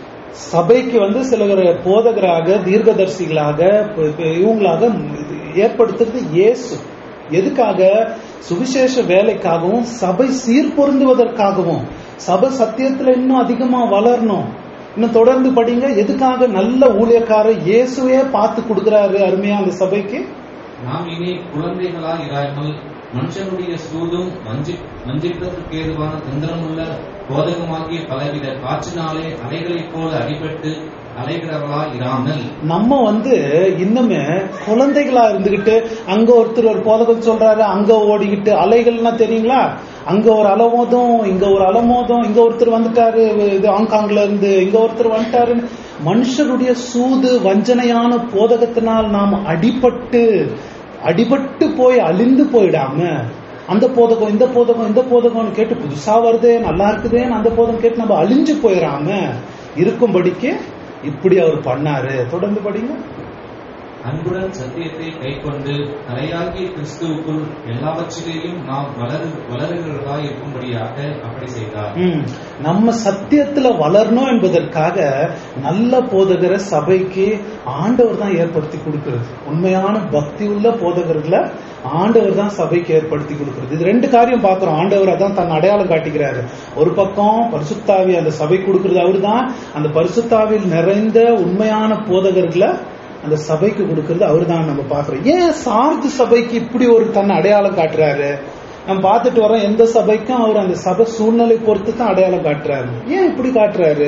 சபைக்கு வந்து சிலர் போதகராக தீர்க்கதரிசிகளாக ப- ப- இவங்களாக இது ஏற்படுத்துறது இயேசு எதுக்காக சுவிசேஷ வேலைக்காகவும் சபை சீர்பொருந்துவதற்காகவும் சபை சத்தியத்துல இன்னும் அதிகமா வளரணும் இன்னும் தொடர்ந்து படிங்க எதுக்காக நல்ல ஊழியக்காரர் இயேசுவே பார்த்து கொடுக்கறாரு அருமையா அந்த சபைக்கு நாம் இனி குழந்தைகளாய் இராமல் மனுஷனுடைய சூதும் வஞ்சி வஞ்சிப்பதற்கு ஏதுவான தந்திரமுள்ள போதகமாகிய பலவித காற்றினாலே அலைகளைப் போல அடிபட்டு அலைகிறவர்களாய் இராமல் நம்ம வந்து இன்னுமே குழந்தைகளா இருந்துகிட்டு அங்க ஒருத்தர் ஒரு போதகம் சொல்றாரு அங்க ஓடிக்கிட்டு அலைகள்னா தெரியுங்களா அங்க ஒரு அலமோதும் இங்க ஒரு அலமோதும் இங்க ஒருத்தர் வந்துட்டாரு இது ஹாங்காங்ல இருந்து இங்க ஒருத்தர் வந்துட்டாருன்னு மனுஷருடைய சூது வஞ்சனையான போதகத்தினால் நாம் அடிபட்டு அடிபட்டு போய் அழிந்து போயிடாம அந்த போதகம் இந்த போதகம் இந்த போதகம்னு கேட்டு புதுசா வருதே நல்லா இருக்குதேன்னு அந்த போதகம் கேட்டு நம்ம அழிஞ்சு போயிடாம இருக்கும்படிக்கு இப்படி அவர் பண்ணாரு தொடர்ந்து படிங்க அன்புடன் சத்தியத்தை கைக்கொண்டு தலையாகிய கிறிஸ்துவுக்குள் எல்லாவற்றிலேயும் நாம் வளரு வளருகிறவர்களாய் இருக்கும்படியாக அப்படி செய்தார் ம். நம்ம சத்தியத்துல வளரணும் என்பதற்காக நல்ல போதகரை சபைக்கு ஆண்டவர் தான் ஏற்படுத்தி கொடுக்கிறது உண்மையான பக்தி உள்ள போதகர்களை ஆண்டவர் தான் சபைக்கு ஏற்படுத்தி கொடுக்கிறது இது ரெண்டு காரியம் பார்க்கிறோம் ஆண்டவர் அதான் தன் அடையாளம் காட்டுகிறாரு ஒரு பக்கம் பரிசுத்தாவி அந்த சபை கொடுக்கிறது அவர்தான் அந்த பரிசுத்தாவில் நிறைந்த உண்மையான போதகர்களை அந்த சபைக்கு கொடுக்கிறது அவர்தான் நம்ம பார்க்கிறோம் ஏன் சார்து சபைக்கு இப்படி ஒரு தன் அடையாளம் காட்டுறாரு நம்ம பார்த்துட்டு வரோம் எந்த சபைக்கும் அவர் அந்த சபை சூழ்நிலை பொறுத்து தான் அடையாளம் காட்டுறாரு ஏன் இப்படி காட்டுறாரு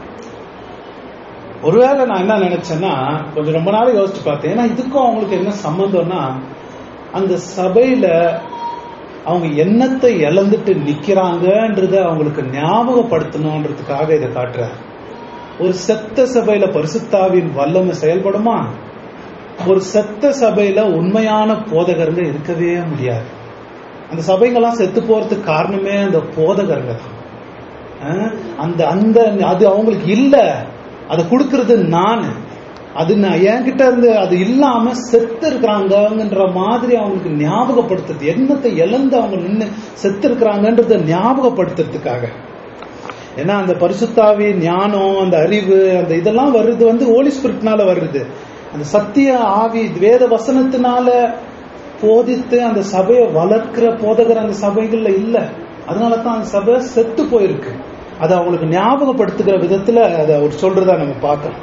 ஒருவேளை நான் என்ன நினைச்சேன்னா கொஞ்சம் ரொம்ப நாள் யோசிச்சு பார்த்தேன் ஏன்னா இதுக்கும் அவங்களுக்கு என்ன சம்பந்தம்னா அந்த சபையில அவங்க எண்ணத்தை இழந்துட்டு நிக்கிறாங்கன்றத அவங்களுக்கு ஞாபகப்படுத்தணுன்றதுக்காக இதை காட்டுறாரு ஒரு செத்த சபையில பரிசுத்தாவின் வல்லமை செயல்படுமா ஒரு செத்த சபையில உண்மையான போதகருங்க இருக்கவே முடியாது அந்த சபைங்கெல்லாம் செத்து போறதுக்கு காரணமே அந்த போதகருங்க தான் அஹ் அந்த அந்த அது அவங்களுக்கு இல்ல அதை கொடுக்கறது நான் அது நான் என்கிட்ட இருந்து அது இல்லாம செத்து இருக்கிறாங்கன்ற மாதிரி அவங்களுக்கு ஞாபகப்படுத்துறது எண்ணத்தை இழந்து அவங்க நின்று செத்து இருக்கிறாங்கன்றத ஞாபகப்படுத்துறதுக்காக ஏன்னா அந்த பரிசுத்தாவி ஞானம் அந்த அறிவு அந்த இதெல்லாம் வருது வந்து ஹோலி ஸ்பிரிட்னால வருது அந்த சத்திய ஆவி வேத வசனத்தினால போதித்து அந்த சபையை வளர்க்கிற போதகர் அந்த சபைகள்ல இல்ல அதனால தான் அந்த சபை செத்து போயிருக்கு அதை அவங்களுக்கு ஞாபகப்படுத்துகிற விதத்துல அதை அவர் சொல்றதா நம்ம பார்க்கலாம்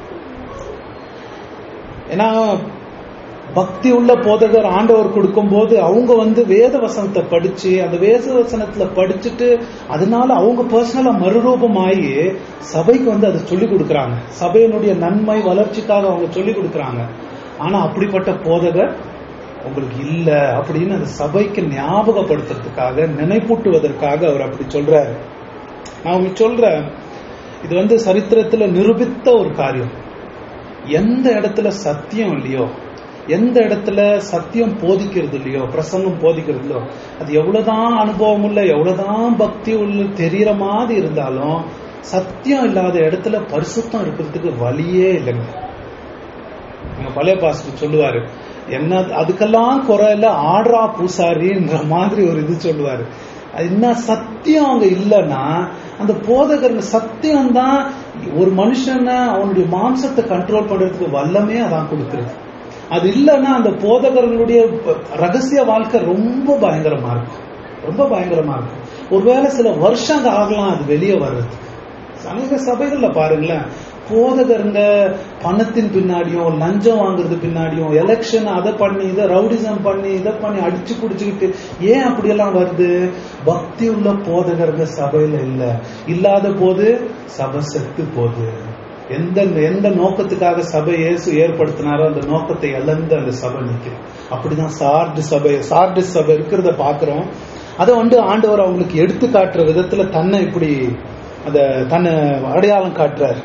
ஏன்னா பக்தி உள்ள போதகர் ஆண்டவர் கொடுக்கும்போது அவங்க வந்து வேத வசனத்தை படிச்சு அந்த வேத வசனத்துல படிச்சுட்டு அதனால அவங்க பர்சனலா மறுரூபமாகி சபைக்கு வந்து அதை சொல்லி கொடுக்கறாங்க சபையினுடைய நன்மை வளர்ச்சிக்காக அவங்க சொல்லி கொடுக்கறாங்க ஆனா அப்படிப்பட்ட போதகர் உங்களுக்கு இல்ல அப்படின்னு அந்த சபைக்கு ஞாபகப்படுத்துறதுக்காக நினைப்பூட்டுவதற்காக அவர் அப்படி சொல்றாரு நான் உங்களுக்கு சொல்றேன் இது வந்து சரித்திரத்துல நிரூபித்த ஒரு காரியம் எந்த இடத்துல சத்தியம் இல்லையோ எந்த இடத்துல சத்தியம் போதிக்கிறது இல்லையோ பிரசங்கம் போதிக்கிறது இல்லையோ அது எவ்வளவுதான் அனுபவம் உள்ள எவ்வளவுதான் பக்தி உள்ள தெரியற மாதிரி இருந்தாலும் சத்தியம் இல்லாத இடத்துல பரிசுத்தம் இருக்கிறதுக்கு வழியே இல்லைங்க எங்க பழைய பாஸ்டர் சொல்லுவாரு என்ன அதுக்கெல்லாம் குறை இல்ல ஆடுறா பூசாரின்ற மாதிரி ஒரு இது சொல்லுவாரு அது என்ன சத்தியம் அங்க இல்லைன்னா அந்த போதகருங்க சத்தியம் தான் ஒரு மனுஷனை அவனுடைய மாம்சத்தை கண்ட்ரோல் பண்றதுக்கு வல்லமே அதான் கொடுக்கிறது அது இல்லைன்னா அந்த போதகர்களுடைய ரகசிய வாழ்க்கை ரொம்ப பயங்கரமா இருக்கும் ரொம்ப பயங்கரமா இருக்கும் ஒருவேளை சில வருஷம் ஆகலாம் அது வெளியே வர்றதுக்கு அநேக சபைகள்ல பாருங்களேன் போதகருங்க பணத்தின் பின்னாடியும் லஞ்சம் வாங்குறது பின்னாடியும் எலெக்ஷன் அதை பண்ணி இதை ரவுடிசம் பண்ணி இதை பண்ணி அடிச்சு குடிச்சுக்கிட்டு ஏன் அப்படியெல்லாம் வருது பக்தி உள்ள போதகருங்க சபையில இல்ல இல்லாத போது சபை செத்து போகுது எந்த எந்த நோக்கத்துக்காக சபை இயேசு ஏற்படுத்தினாரோ அந்த நோக்கத்தை இழந்து அந்த சபை நிற்கும் அப்படிதான் சார்டு சபை சார்டு சபை இருக்கிறத பாக்குறோம் அதை வந்து ஆண்டவர் அவங்களுக்கு எடுத்து காட்டுற விதத்துல தன்னை இப்படி அத தன்னை அடையாளம் காட்டுறார்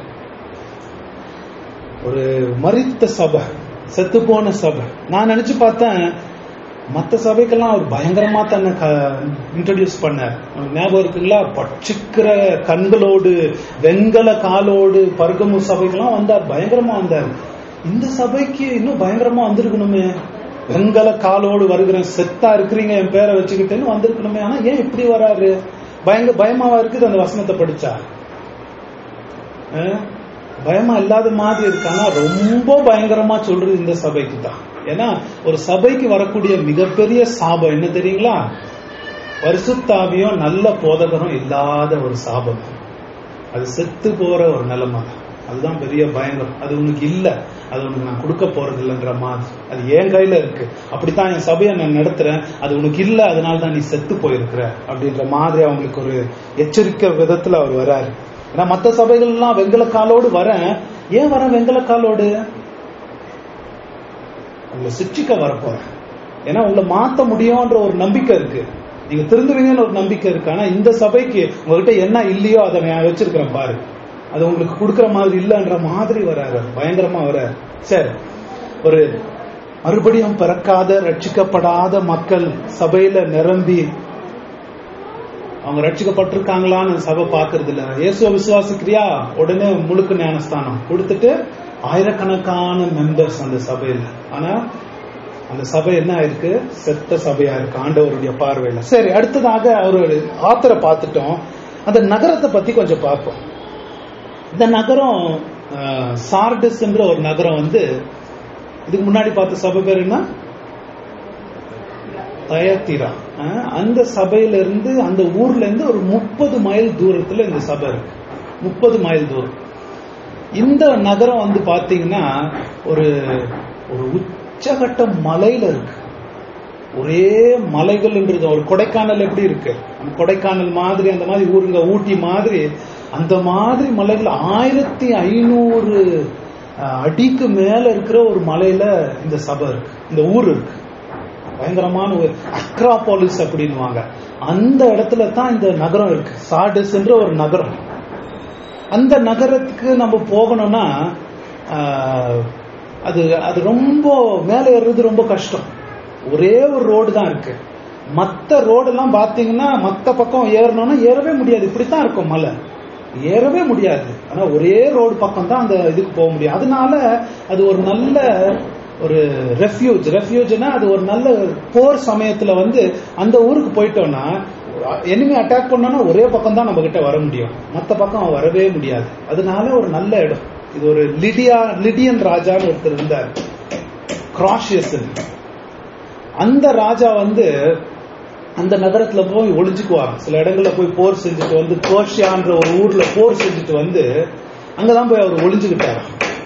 ஒரு மறித்த சபை செத்து போன சபை நான் நினைச்சு பார்த்தேன் மற்ற சபைக்கெல்லாம் அவர் பயங்கரமா தன்னை இன்ட்ரடியூஸ் பண்ணார் உங்களுக்கு ஞாபகம் இருக்குங்களா பட்சிக்கிற கண்களோடு வெங்கல காலோடு பருகமு சபைக்கெல்லாம் வந்தார் பயங்கரமா வந்தார் இந்த சபைக்கு இன்னும் பயங்கரமா வந்திருக்கணுமே வெங்கல காலோடு வருகிறேன் செத்தா இருக்கிறீங்க என் பேரை வச்சுக்கிட்டேன்னு வந்திருக்கணுமே ஆனா ஏன் இப்படி வராரு பயங்க பயமாவா இருக்குது அந்த வசனத்தை படிச்சா அஹ், பயமா இல்லாத மாதிரி இருக்கானா ரொம்ப பயங்கரமா சொல்றது இந்த சபைக்கு தான் ஏன்னா ஒரு சபைக்கு வரக்கூடிய மிகப்பெரிய சாபம் என்ன தெரியுங்களா பரிசுத்தாவியும் நல்ல போதகரும் இல்லாத ஒரு சாபம் அது செத்து போற ஒரு நிலைமை தான் அதுதான் பெரிய பயங்கரம் அது உனக்கு இல்ல அது உனக்கு நான் கொடுக்க போறது இல்லைன்ற மாதிரி அது என் கையில இருக்கு அப்படித்தான் என் சபையை நான் நடத்துறேன் அது உனக்கு இல்ல அதனால தான் நீ செத்து போயிருக்கிற அப்படின்ற மாதிரி அவங்களுக்கு ஒரு எச்சரிக்கை விதத்துல அவர் வராரு ஏன்னா மற்ற சபைகள் எல்லாம் வெங்கலக்காலோடு வரேன் ஏன் வரேன் வெங்கலக்காலோடு உங்களை சிக்ஷிக்க வரப்போறேன் ஏன்னா உங்களை மாத்த முடியும்ன்ற ஒரு நம்பிக்கை இருக்கு நீங்க திருந்துவீங்கன்னு ஒரு நம்பிக்கை இருக்கு ஆனா இந்த சபைக்கு உங்ககிட்ட என்ன இல்லையோ அதை நான் வச்சிருக்கிறேன் பாரு அது உங்களுக்கு கொடுக்கிற மாதிரி இல்லைன்ற மாதிரி வராரு பயங்கரமா வராரு சரி ஒரு மறுபடியும் பிறக்காத ரட்சிக்கப்படாத மக்கள் சபையில நிரம்பி அவங்க ரட்சிக்கப்பட்டிருக்காங்களான்னு சபை பாக்குறது இல்ல இயேசுவ விசுவாசிக்கிறியா உடனே முழுக்க ஞானஸ்தானம் கொடுத்துட்டு ஆயிரக்கணக்கான மெம்பர்ஸ் அந்த சபையில ஆனா அந்த சபை என்ன ஆயிருக்கு செத்த சபையா இருக்கு ஆண்டவருடைய பார்வையில சரி அடுத்ததாக அவர் ஆத்தரை பார்த்துட்டோம் அந்த நகரத்தை பத்தி கொஞ்சம் பார்ப்போம் இந்த நகரம் சார்டஸ்ன்ற ஒரு நகரம் வந்து இதுக்கு முன்னாடி பார்த்த சபை பேர் என்ன தயத்திரா அஹ், அந்த சபையில இருந்து அந்த ஊர்ல இருந்து ஒரு முப்பது மைல் தூரத்துல இந்த சபை இருக்கு முப்பது மைல் தூரம் இந்த நகரம் வந்து பாத்தீங்கன்னா ஒரு ஒரு உச்சகட்ட மலையில இருக்கு ஒரே மலைகள்ன்றது ஒரு கொடைக்கானல் எப்படி இருக்கு அந்த கொடைக்கானல் மாதிரி அந்த மாதிரி ஊருங்க ஊட்டி மாதிரி அந்த மாதிரி மலைகள் ஆயிரத்தி ஐநூறு அஹ், அடிக்கு மேல இருக்கிற ஒரு மலையில இந்த சபை இருக்கு இந்த ஊர் இருக்கு பயங்கரமான ஒரு அக்ராபாலிஸ் அப்படின்னுவாங்க அந்த இடத்துல தான் இந்த நகரம் இருக்கு சார்டஸ்ன்ற ஒரு நகரம் அந்த நகரத்துக்கு நம்ம போகணும்னா ஆஹ், அது அது ரொம்ப மேலே ஏறுறது ரொம்ப கஷ்டம் ஒரே ஒரு ரோடு தான் இருக்கு மத்த ரோடெல்லாம் பாத்தீங்கன்னா மத்த பக்கம் ஏறணும்னா ஏறவே முடியாது இப்படித்தான் இருக்கும் மலை ஏறவே முடியாது ஆனா ஒரே ரோடு பக்கம் தான் அந்த இதுக்கு போக முடியும் அதனால அது ஒரு நல்ல ஒரு ரெஃப்யூஜ் ரெஃப்யூஜ்னா அது ஒரு நல்ல போர் சமயத்துல வந்து அந்த ஊருக்கு போயிட்டோம்னா எனிமி அட்டாக் பண்ணோம்னா ஒரே பக்கம் தான் நம்ம கிட்ட வர முடியும் மத்த பக்கம் வரவே முடியாது அதனால ஒரு நல்ல இடம் இது ஒரு லிடியா லிடியன் ராஜான்னு ஒருத்தர் இருந்தார் கிராஷியஸ் அந்த ராஜா வந்து அந்த நகரத்துல போய் ஒளிஞ்சுக்குவாங்க சில இடங்கள்ல போய் போர் செஞ்சுட்டு வந்து கோஷியான்ற ஒரு ஊர்ல போர் செஞ்சுட்டு வந்து அங்கதான் போய் அவர் ஒளிஞ்சுக்கிட்டாரு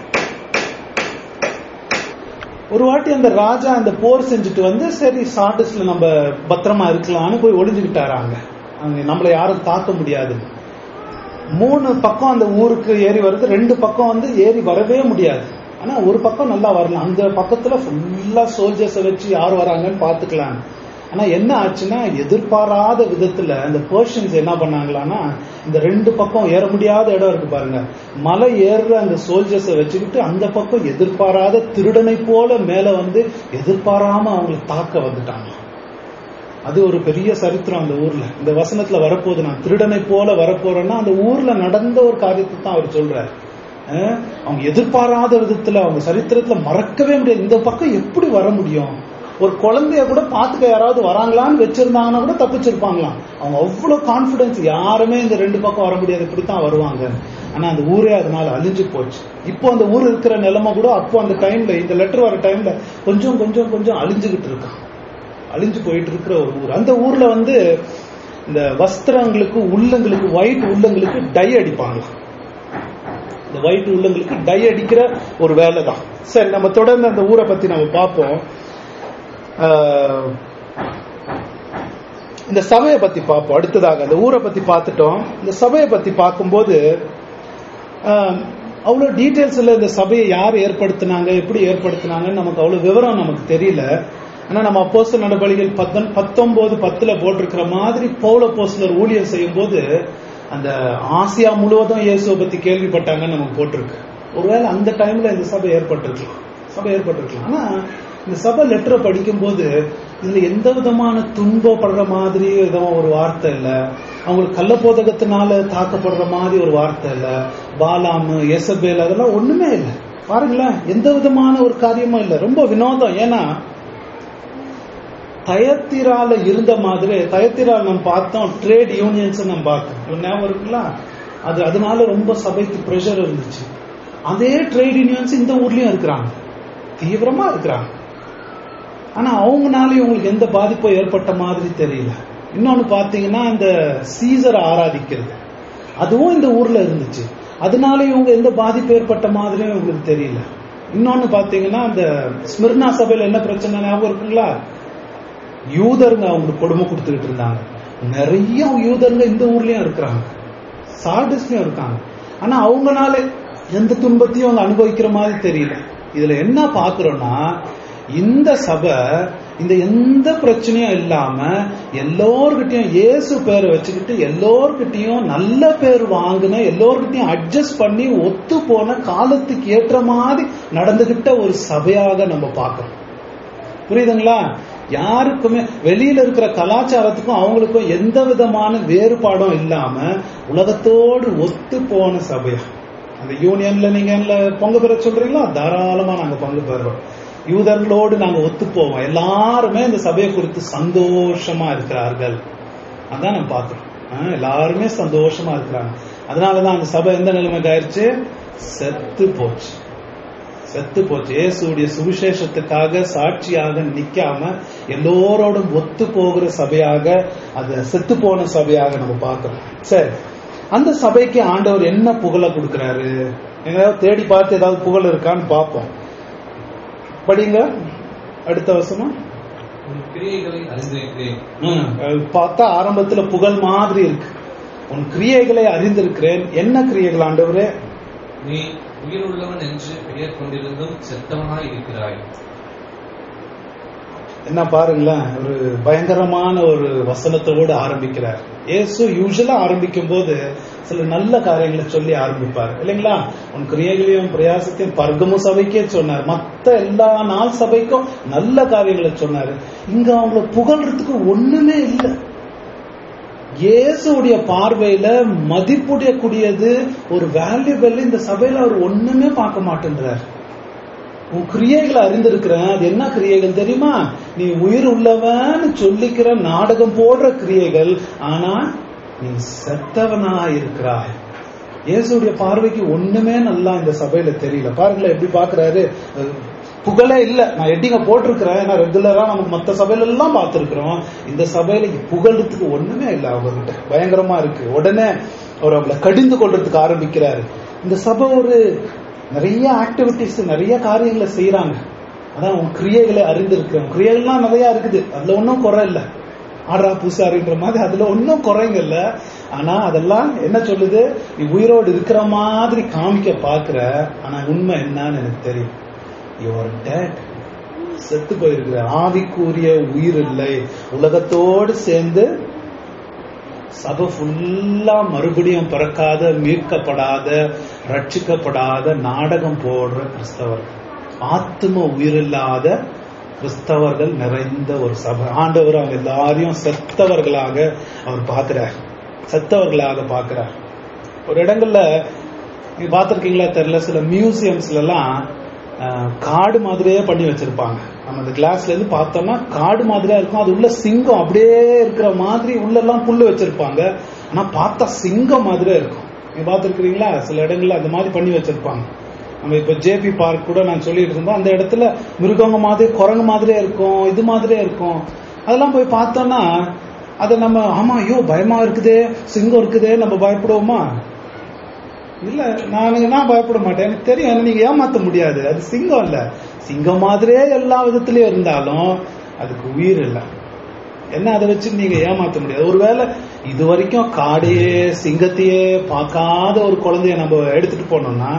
ஒரு வாட்டி அந்த ராஜா அந்த போர் செஞ்சுட்டு வந்து சரி சாட்டஸ்ல நம்ம பத்திரமா இருக்கலாம்னு போய் ஒளிஞ்சுக்கிட்டாராங்க அங்க நம்மளை யாரும் தாக்க முடியாது மூணு பக்கம் அந்த ஊருக்கு ஏறி வருது ரெண்டு பக்கம் வந்து ஏறி வரவே முடியாது ஆனா ஒரு பக்கம் நல்லா வரலாம் அந்த பக்கத்துல ஃபுல்லா சோல்ஜர்ஸை வச்சு யார் வராங்கன்னு பாத்துக்கலாம் ஆனா என்ன ஆச்சுன்னா எதிர்பாராத விதத்துல இந்த பர்ஷன்ஸ் என்ன பண்ணாங்களான்னா இந்த ரெண்டு பக்கம் ஏற முடியாத இடம் இருக்கு பாருங்க மலை ஏறுற அந்த சோல்ஜர்ஸை வச்சுக்கிட்டு அந்த பக்கம் எதிர்பாராத திருடனை போல மேல வந்து எதிர்பாராம அவங்களை தாக்க வந்துட்டாங்க அது ஒரு பெரிய சரித்திரம் அந்த ஊர்ல இந்த வசனத்துல வரப்போகுது நான் திருடனை போல வரப்போறேன்னா அந்த ஊர்ல நடந்த ஒரு காரியத்தை தான் அவர் சொல்றாரு அஹ் அவங்க எதிர்பாராத விதத்துல அவங்க சரித்திரத்துல மறக்கவே முடியாது இந்த பக்கம் எப்படி வர முடியும் ஒரு குழந்தைய கூட பாத்துக்க யாராவது வராங்களான்னு வச்சிருந்தாங்கன்னா கூட தப்பிச்சிருப்பாங்களாம் அவங்க அவ்வளவு கான்பிடன்ஸ் யாருமே இந்த ரெண்டு பக்கம் வர முடியாது இப்படித்தான் வருவாங்க ஆனா அந்த ஊரே அதனால அழிஞ்சு போச்சு இப்போ அந்த ஊர் இருக்கிற நிலைமை கூட அப்போ அந்த டைம்ல இந்த லெட்டர் வர டைம்ல கொஞ்சம் கொஞ்சம் கொஞ்சம் அழிஞ்சுகிட்டு இருக்கான் அழிஞ்சு போயிட்டு இருக்கிற ஒரு ஊர் அந்த ஊர்ல வந்து இந்த வஸ்திரங்களுக்கு உள்ளங்களுக்கு ஒயிட் உள்ளங்களுக்கு டை அடிப்பாங்களாம் இந்த ஒயிட் உள்ளங்களுக்கு டை அடிக்கிற ஒரு வேலை தான் சரி நம்ம தொடர்ந்து அந்த ஊரை பத்தி நம்ம பார்ப்போம் ஆஹ், இந்த சபையை பத்தி பார்ப்போம் அடுத்ததாக அந்த ஊரை பத்தி பார்த்துட்டோம் இந்த சபையை பத்தி பார்க்கும்போது ஆஹ், அவ்வளவு டீட்டெயில்ஸ் இல்ல இந்த சபையை யார் ஏற்படுத்தினாங்க எப்படி ஏற்படுத்தினாங்கன்னு நமக்கு அவ்வளவு விவரம் நமக்கு தெரியல ஆனா நம்ம அப்போஸ்தல நடவடிக்கைகள் பத்தொன் பத்தொன்பது பத்துல போட்டிருக்கிற மாதிரி பௌல போஸ்லர் ஊழியம் செய்யும் போது அந்த ஆசியா முழுவதும் இயேசுவை பத்தி கேள்விப்பட்டாங்கன்னு நமக்கு போட்டிருக்கு ஒருவேளை அந்த டைம்ல இந்த சபை ஏற்பட்டிருக்கலாம் சபை ஏற்பட்டிருக்கலாம் ஆனா இந்த சபை லெட்டரை படிக்கும்போது இதுல எந்த விதமான துன்பப்படுற மாதிரி ஏதோ ஒரு வார்த்தை இல்ல அவங்களுக்கு கள்ளபோதகத்தினால தாக்கப்படுற மாதிரி ஒரு வார்த்தை இல்ல பாலாமு எசபேல் அதெல்லாம் ஒண்ணுமே இல்லை பாருங்களேன் எந்த விதமான ஒரு காரியமும் இல்லை ரொம்ப வினோதம் ஏன்னா தயத்திரால இருந்த மாதிரி தயத்திரால் நம்ம பார்த்தோம் ட்ரேட் யூனியன்ஸ் நம்ம பார்த்தோம் ஒரு ஞாபகம் இருக்குங்களா அது அதனால ரொம்ப சபைக்கு ப்ரெஷர் இருந்துச்சு அதே ட்ரேட் யூனியன்ஸ் இந்த ஊர்லயும் இருக்கிறாங்க தீவிரமா இருக்கிறாங்க ஆனா அவங்கனால இவங்களுக்கு எந்த பாதிப்பும் ஏற்பட்ட மாதிரி தெரியல இன்னொன்னு பாத்தீங்கன்னா இந்த சீசரை ஆராதிக்கிறது அதுவும் இந்த ஊர்ல இருந்துச்சு அதனால இவங்க எந்த பாதிப்பு ஏற்பட்ட மாதிரியும் இவங்களுக்கு தெரியல இன்னொன்னு பாத்தீங்கன்னா அந்த ஸ்மிர்னா சபையில என்ன பிரச்சனை ஞாபகம் இருக்குங்களா யூதருங்க அவங்களுக்கு கொடுமை கொடுத்துக்கிட்டு இருந்தாங்க நிறைய யூதருங்க இந்த ஊர்லயும் இருக்கிறாங்க சார்டிஸ்லயும் இருக்காங்க ஆனா அவங்கனால எந்த துன்பத்தையும் அவங்க அனுபவிக்கிற மாதிரி தெரியல இதுல என்ன பாக்குறோம்னா இந்த சபை இந்த எந்த பிரச்சனையும் இல்லாம எல்லோர்கிட்டயும் இயேசு பேரை வச்சுக்கிட்டு எல்லோர்கிட்டயும் நல்ல பேர் வாங்கின எல்லோர்கிட்டயும் அட்ஜஸ்ட் பண்ணி ஒத்து போன காலத்துக்கு ஏற்ற மாதிரி நடந்துகிட்ட ஒரு சபையாக நம்ம பார்க்கிறோம் புரியுதுங்களா யாருக்குமே வெளியில இருக்கிற கலாச்சாரத்துக்கும் அவங்களுக்கும் எந்த விதமான வேறுபாடும் இல்லாம உலகத்தோடு ஒத்து போன சபையா அந்த யூனியன்ல நீங்க என்ன பங்கு பெற சொல்றீங்களா தாராளமா நாங்க பங்கு பெறுறோம் யூதர்களோடு நாங்க ஒத்து போவோம் எல்லாருமே இந்த சபையை குறித்து சந்தோஷமா இருக்கிறார்கள் அதான் நம்ம பாக்குறோம் ஆஹ், எல்லாருமே சந்தோஷமா இருக்கிறாங்க அதனாலதான் அந்த சபை எந்த நிலைமைக்கு ஆயிடுச்சு செத்து போச்சு செத்து போச்சு இயேசுடைய சுவிசேஷத்துக்காக சாட்சியாக நிக்காம எல்லோரோடும் ஒத்து போகிற சபையாக அது செத்து போன சபையாக நம்ம பார்க்கிறோம் சரி அந்த சபைக்கு ஆண்டவர் என்ன புகழ கொடுக்கிறாரு எங்கேயாவது தேடி பார்த்து ஏதாவது புகழ் இருக்கான்னு பார்ப்போம் படிங்க அடுத்த வசனம் உன் கிரியைகளை அறிந்திருக்கிறேன் ம், அது பார்த்தா ஆரம்பத்துல புகழ் மாதிரி இருக்கு உன் கிரியைகளை அறிந்திருக்கிறேன் என்ன கிரியைகள் ஆண்டவரே நீ உயிருள்ளவன் என்று பெயர் கொண்டிருந்தும் செத்தவனாய் இருக்கிறாய் என்ன பாருங்களேன் ஒரு பயங்கரமான ஒரு வசனத்தோடு ஆரம்பிக்கிறார் இயேசு யூஸ்வலா ஆரம்பிக்கும் போது சில நல்ல காரியங்களை சொல்லி ஆரம்பிப்பார் இல்லைங்களா உன் கிரியைகளையும் பிரயாசத்தையும் பர்கமு சபைக்கே சொன்னார் மத்த எல்லா நாள் சபைக்கும் நல்ல காரியங்களை சொன்னாரு இங்க அவங்கள புகழ்றதுக்கு ஒண்ணுமே இல்லை இயேசுடைய பார்வையில மதிப்புடைய கூடியது ஒரு வேல்யூபிள் இந்த சபையில அவர் ஒண்ணுமே பார்க்க மாட்டேன்றார் உன் கிரியைகளை அறிந்திருக்கிறேன் அது என்ன கிரியைகள் தெரியுமா நீ உயிர் உள்ளவன்னு சொல்லிக்கிற நாடகம் போடுற கிரியைகள் ஆனா நீ செத்தவனா இருக்கிறாய் இயேசுடைய பார்வைக்கு ஒண்ணுமே நல்லா இந்த சபையில தெரியல பாருங்களேன் எப்படி பாக்குறாரு அஹ், புகழே இல்ல நான் எட்டிங்க போட்டிருக்கிறேன் ஏன்னா ரெகுலரா நமக்கு மத்த சபையில எல்லாம் பார்த்திருக்கிறோம் இந்த சபையில புகழ்றதுக்கு ஒண்ணுமே இல்ல அவர்கிட்ட பயங்கரமா இருக்கு உடனே அவர் அவங்கள கடிந்து கொள்றதுக்கு ஆரம்பிக்கிறாரு இந்த சபை ஒரு நிறைய ஆக்டிவிட்டிஸ் நிறைய காரியங்களை செய்யறாங்க அதான் உன் கிரியைகளை அறிந்திருக்கிறேன் உன் கிரியைகள்லாம் நிறைய இருக்குது அதுல ஒன்றும் குறை இல்லை ஆடுறா பூசாரின்ற மாதிரி அதுல ஒன்றும் குறைங்க இல்ல ஆனா அதெல்லாம் என்ன சொல்லுது நீ உயிரோடு இருக்கிற மாதிரி காமிக்க பாக்குற ஆனா உண்மை என்னன்னு எனக்கு தெரியும் யுவர் டேட் செத்து போயிருக்கிற ஆவிக்குரிய உயிர் இல்லை உலகத்தோடு சேர்ந்து சபை ஃபுல்லா மறுபடியும் பிறக்காத மீட்கப்படாத ரட்சிக்கப்படாத நாடகம் போடுற கிறிஸ்தவர்கள் ஆத்ம உயிரில்லாத கிறிஸ்தவர்கள் நிறைந்த ஒரு சபை ஆண்டவர் அவங்க எல்லாரையும் செத்தவர்களாக அவர் பார்க்கிறார் செத்தவர்களாக பார்க்கிறார் ஒரு இடங்கள்ல நீங்க பார்த்திருக்கீங்களா தெரியல சில மியூசியம்ஸ்ல எல்லாம் அஹ், காடு மாதிரியே பண்ணி வச்சிருப்பாங்க நம்ம அந்த கிளாஸ்ல இருந்து பார்த்தோம்னா காடு மாதிரியா இருக்கும் அது உள்ள சிங்கம் அப்படியே இருக்கிற மாதிரி உள்ள எல்லாம் புல்லு வச்சிருப்பாங்க ஆனா பார்த்தா சிங்கம் மாதிரியே இருக்கும் நீங்க பார்த்திருக்கிறீங்களா சில இடங்கள்ல அந்த மாதிரி பண்ணி வச்சிருப்பாங்க நம்ம இப்ப ஜேபி பார்க் கூட நான் சொல்லிட்டு இருந்தோம் அந்த இடத்துல மிருகங்க மாதிரி குரங்கு மாதிரியே இருக்கும் இது மாதிரியே இருக்கும் அதெல்லாம் போய் பார்த்தோம்னா அதை நம்ம ஆமா ஐயோ பயமா இருக்குதே சிங்கம் இருக்குதே நம்ம பயப்படுவோமா இல்ல நான் நான் பயப்பட மாட்டேன் எனக்கு தெரியும் என்ன நீங்க ஏமாத்த முடியாது அது சிங்கம் இல்ல சிங்கம் மாதிரியே எல்லா விதத்திலயும் இருந்தாலும் அதுக்கு உயிர் இல்லை என்ன அதை வச்சு நீங்க ஏமாத்த முடியாது ஒருவேளை இது வரைக்கும் காடையே சிங்கத்தையே பார்க்காத ஒரு குழந்தைய நம்ம எடுத்துட்டு போனோம்னா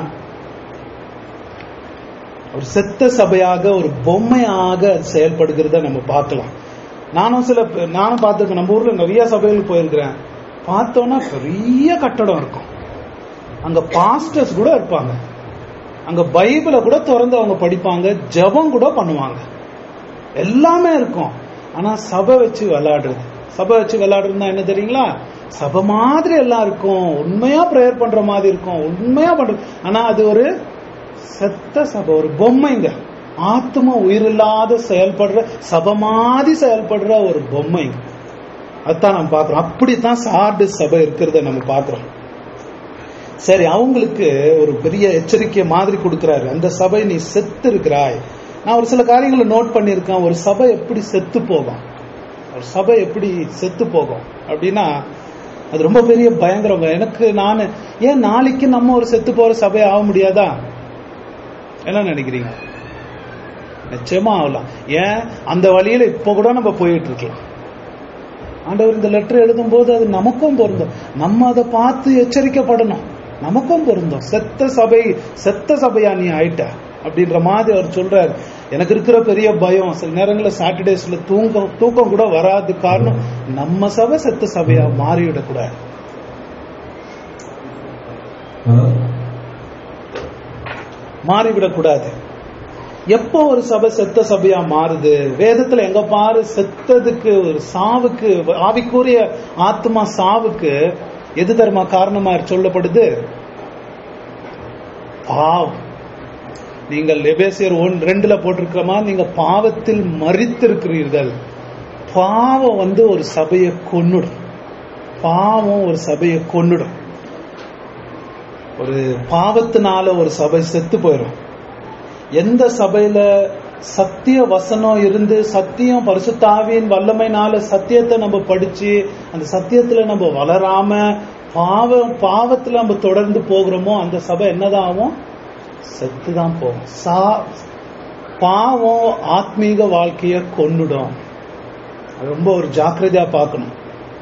ஒரு செத்த சபையாக ஒரு பொம்மையாக அது செயல்படுகிறத நம்ம பார்க்கலாம் நானும் சில பே- நானும் பார்த்திருக்கேன் நம்ம ஊர்ல நிறைய சபைகளுக்கு போயிருக்கிறேன் பார்த்தோன்னா பெரிய கட்டடம் இருக்கும் அங்க பாஸ்டர்ஸ் கூட இருப்பாங்க அங்க பைபிளை கூட திறந்து அவங்க படிப்பாங்க ஜெபம் கூட பண்ணுவாங்க எல்லாமே இருக்கும் ஆனா சபை வச்சு விளையாடுறது சபை வச்சு விளையாடுறதுனா என்ன தெரியுங்களா சபை மாதிரி எல்லாம் இருக்கும் உண்மையா ப்ரேயர் பண்ற மாதிரி இருக்கும் உண்மையா பண்ற ஆனா அது ஒரு செத்த சபை ஒரு பொம்மைங்க ஆத்ம உயிரில்லாத செயல்படுற சபை மாதிரி செயல்படுற ஒரு பொம்மை அதான் நம்ம பாக்குறோம் அப்படித்தான் சார்டு சபை இருக்கிறத நம்ம பாக்குறோம் சரி அவங்களுக்கு ஒரு பெரிய எச்சரிக்கை மாதிரி கொடுக்கிறாரு அந்த சபை நீ செத்து இருக்கிறாய் நான் ஒரு சில காரியங்களை நோட் பண்ணியிருக்கேன் ஒரு சபை எப்படி செத்து போகும் ஒரு சபை எப்படி செத்து போகும் அப்படின்னா அது ரொம்ப பெரிய பயங்கரங்க எனக்கு நான் ஏன் நாளைக்கு நம்ம ஒரு செத்து போற சபை ஆக முடியாதா என்ன நினைக்கிறீங்க நிச்சயமா ஆகலாம் ஏன் அந்த வழியில இப்ப கூட நம்ம போயிட்டு இருக்கலாம் ஆண்டவர் இந்த லெட்டர் எழுதும் போது அது நமக்கும் பொருந்தும் நம்ம அதை பார்த்து எச்சரிக்கப்படணும் நமக்கும் பொருந்தும் செத்த சபை செத்த சபையா நீ ஆயிட்ட அப்படின்ற மாதிரி அவர் சொல்றாரு எனக்கு இருக்கிற பெரிய பயம் சில நேரங்களில் சாட்டர்டேஸ்ல தூக்கம் தூக்கம் கூட வராது காரணம் நம்ம சபை செத்த சபையா மாறிவிடக்கூடாது மாறிவிடக்கூடாது எப்போ ஒரு சபை செத்த சபையா மாறுது வேதத்துல எங்க பாரு செத்ததுக்கு ஒரு சாவுக்கு ஆவிக்குரிய ஆத்மா சாவுக்கு எது தர்மா காரணமா சொல்லப்படுது பாவம் நீங்கள் எபேசியர் ஒன் ரெண்டுல போட்டிருக்கிற மாதிரி நீங்க பாவத்தில் மறித்திருக்கிறீர்கள் பாவம் வந்து ஒரு சபையை கொன்னுடும் பாவம் ஒரு சபையை கொன்னுடும் ஒரு பாவத்தினால ஒரு சபை செத்து போயிடும் எந்த சபையில சத்திய வசனம் இருந்து சத்தியம் பரிசுத்தாவின் வல்லமைனால சத்தியத்தை நம்ம படிச்சு அந்த சத்தியத்துல நம்ம வளராம பாவம் பாவத்துல நம்ம தொடர்ந்து போகிறோமோ அந்த சபை என்னதான் ஆகும் செத்துதான் போகும் சா பாவம் ஆத்மீக வாழ்க்கைய கொன்னுடும் அது ரொம்ப ஒரு ஜாக்கிரதையா பார்க்கணும்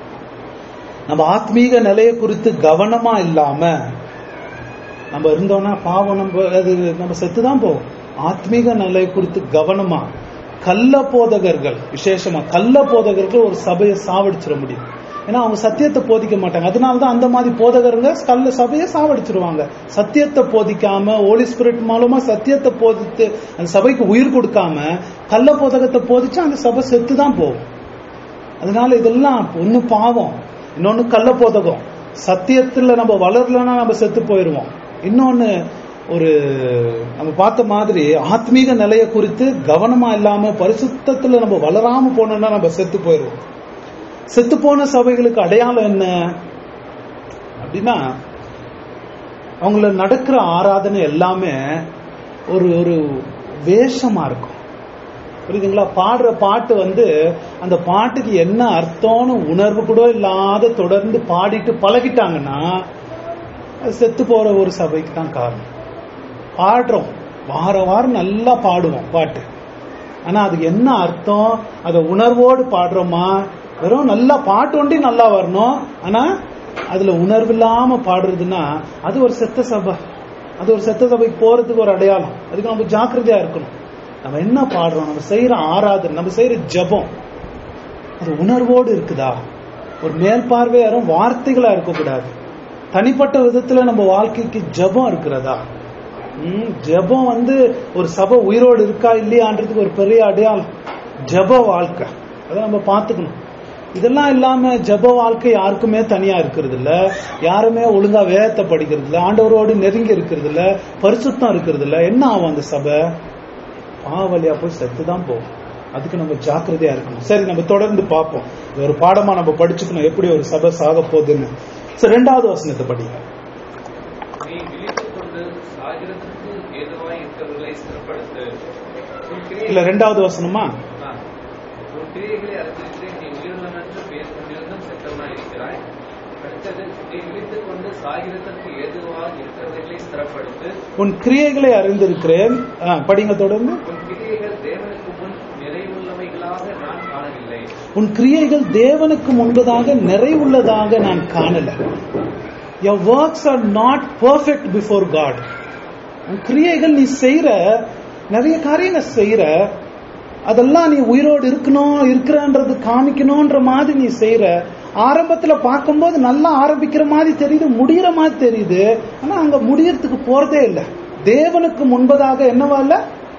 நம்ம ஆத்மீக நிலையை குறித்து கவனமா இல்லாம நம்ம இருந்தோம்னா பாவம் நம்ம அது நம்ம செத்துதான் போவோம் ஆத்மீக நிலை குறித்து கவனமா கள்ள போதகர்கள் விசேஷமா கள்ள போதகர்கள் ஒரு சபையை சாவடிச்சிட முடியும் ஏன்னா அவங்க சத்தியத்தை போதிக்க மாட்டாங்க அதனாலதான் அந்த மாதிரி போதகருங்க கள்ள சபையை சாவடிச்சிருவாங்க சத்தியத்தை போதிக்காம ஹோலி ஸ்பிரிட் மூலமா சத்தியத்தை போதித்து அந்த சபைக்கு உயிர் கொடுக்காம கள்ள போதகத்தை போதிச்சா அந்த சபை செத்து தான் போகும் அதனால இதெல்லாம் ஒண்ணு பாவம் இன்னொன்னு கள்ள போதகம் சத்தியத்துல நம்ம வளரலன்னா நம்ம செத்து போயிடுவோம் இன்னொன்னு ஒரு நம்ம பார்த்த மாதிரி ஆத்மீக நிலையை குறித்து கவனமா இல்லாம பரிசுத்தத்துல நம்ம வளராம போனோம்னா நம்ம செத்து போயிடுவோம் செத்து போன சபைகளுக்கு அடையாளம் என்ன அப்படின்னா அவங்கள நடக்கிற ஆராதனை எல்லாமே ஒரு ஒரு வேஷமா இருக்கும் புரியுதுங்களா பாடுற பாட்டு வந்து அந்த பாட்டுக்கு என்ன அர்த்தம்னு உணர்வு கூட இல்லாத தொடர்ந்து பாடிட்டு பழகிட்டாங்கன்னா அது செத்து போற ஒரு சபைக்கு தான் காரணம் பாடுறோம் வார வாரம் நல்லா பாடுவோம் பாட்டு ஆனா அதுக்கு என்ன அர்த்தம் அதை உணர்வோடு பாடுறோமா வெறும் நல்லா பாட்டு ஒண்டி நல்லா வரணும் ஆனா அதுல உணர்வு இல்லாம பாடுறதுன்னா அது ஒரு செத்த சபை அது ஒரு செத்த சபைக்கு போறதுக்கு ஒரு அடையாளம் அதுக்கு நம்ம ஜாக்கிரதையா இருக்கணும் நம்ம என்ன பாடுறோம் நம்ம செய்யற ஆராதனை நம்ம செய்யற ஜெபம் அது உணர்வோடு இருக்குதா ஒரு மேல் பார்வையாரும் வார்த்தைகளா இருக்கக்கூடாது தனிப்பட்ட விதத்துல நம்ம வாழ்க்கைக்கு ஜெபம் இருக்கிறதா ம், ஜெபம் வந்து ஒரு சபை உயிரோடு இருக்கா இல்லையான்றதுக்கு ஒரு பெரிய அடையாளம் ஜெப வாழ்க்கை அதை நம்ம பார்த்துக்கணும் இதெல்லாம் இல்லாம ஜெப வாழ்க்கை யாருக்குமே தனியா இருக்கிறது இல்ல யாருமே ஒழுங்கா வேதத்தை படிக்கிறது இல்ல ஆண்டவரோடு நெருங்கி இருக்கிறது இல்ல பரிசுத்தம் இருக்கிறது இல்ல என்ன ஆகும் அந்த சபை பாவலியா போய் செத்து தான் போகும் அதுக்கு நம்ம ஜாக்கிரதையா இருக்கணும் சரி நம்ம தொடர்ந்து பார்ப்போம் இது ஒரு பாடமா நம்ம படிச்சுக்கணும் எப்படி ஒரு சபை சாக போகுதுன்னு சரி ரெண்டாவது வசனத்தை படிங்க நீ விழித்துக் கொண்டு சாகிரத்துக்கு ஏதுவாய் இருக்கிறவர்களை ஸ்திரப்படுத்து உன் கிரியை- இல்ல ரெண்டாவது வசனமா ஆ. உன் கிரியைகளை அறிந்திருக்கிறேன் நீ உயிருள்ளவன் என்று பெயர் கொண்டிருந்தும் செத்தவனாய் இருக்கிறாய் அடுத்தது நீ விழித்துக் கொண்டு சாகிரத்திற்கு ஏதுவாய் இருக்கிறவர்களை ஸ்திரப்படுத்து உன் கிரியைகளை அறிந்திருக்கிறேன் ஆ, படிங்க தொடர்ந்து உன் கிரியைகள் தேவனுக்கு முன் நிறைவுள்ளவைகளாக நான் காணவில்லை உன் கிரியைகள் தேவனுக்கு முன்பதாக நிறைவுள்ளதாக நான் காணல your works are not perfect before god உன் கிரியைகள் நீ செய்யற நிறைய காரியங்கள் செய்யற அதெல்லாம் நீ உயிரோடு இருக்கணும் இருக்கிறன்றது காமிக்கணும்ன்ற மாதிரி நீ செய்யற ஆரம்பத்துல பார்க்கும்போது நல்லா ஆரம்பிக்கிற மாதிரி தெரியுது முடிகிற மாதிரி தெரியுது ஆனா அங்க முடியறதுக்கு போறதே இல்லை தேவனுக்கு முன்பதாக என்னவா இல்ல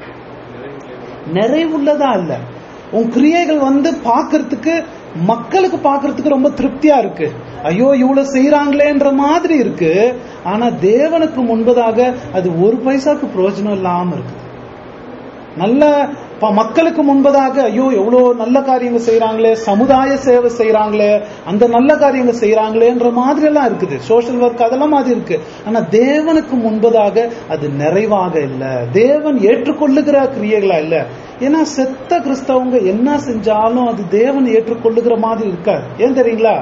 நிறைவுள்ளதா இல்ல உன் கிரியைகள் வந்து பார்க்கிறதுக்கு மக்களுக்கு பார்க்கிறதுக்கு ரொம்ப திருப்தியா இருக்கு ஐயோ இவ்வளவு செய்யறாங்களேன்ற மாதிரி இருக்கு ஆனா தேவனுக்கு முன்பதாக அது ஒரு பைசாக்கு பிரயோஜனம் இல்லாம இருக்கு நல்ல ப- மக்களுக்கு முன்பதாக ஐயோ எவ்வளவு நல்ல காரியங்கள் செய்யறாங்களே சமுதாய சேவை செய்யறாங்களே அந்த நல்ல காரியங்கள் செய்யறாங்களேன்ற மாதிரி எல்லாம் இருக்குது சோஷியல் ஒர்க் அதெல்லாம் மாதிரி இருக்கு ஆனா தேவனுக்கு முன்பதாக அது நிறைவாக இல்ல தேவன் ஏற்றுக்கொள்ளுகிற கிரியைகளா இல்ல ஏன்னா செத்த கிறிஸ்தவங்க என்ன செஞ்சாலும் அது தேவன் ஏற்றுக்கொள்ளுகிற மாதிரி இருக்காது ஏன் தெரியுங்களா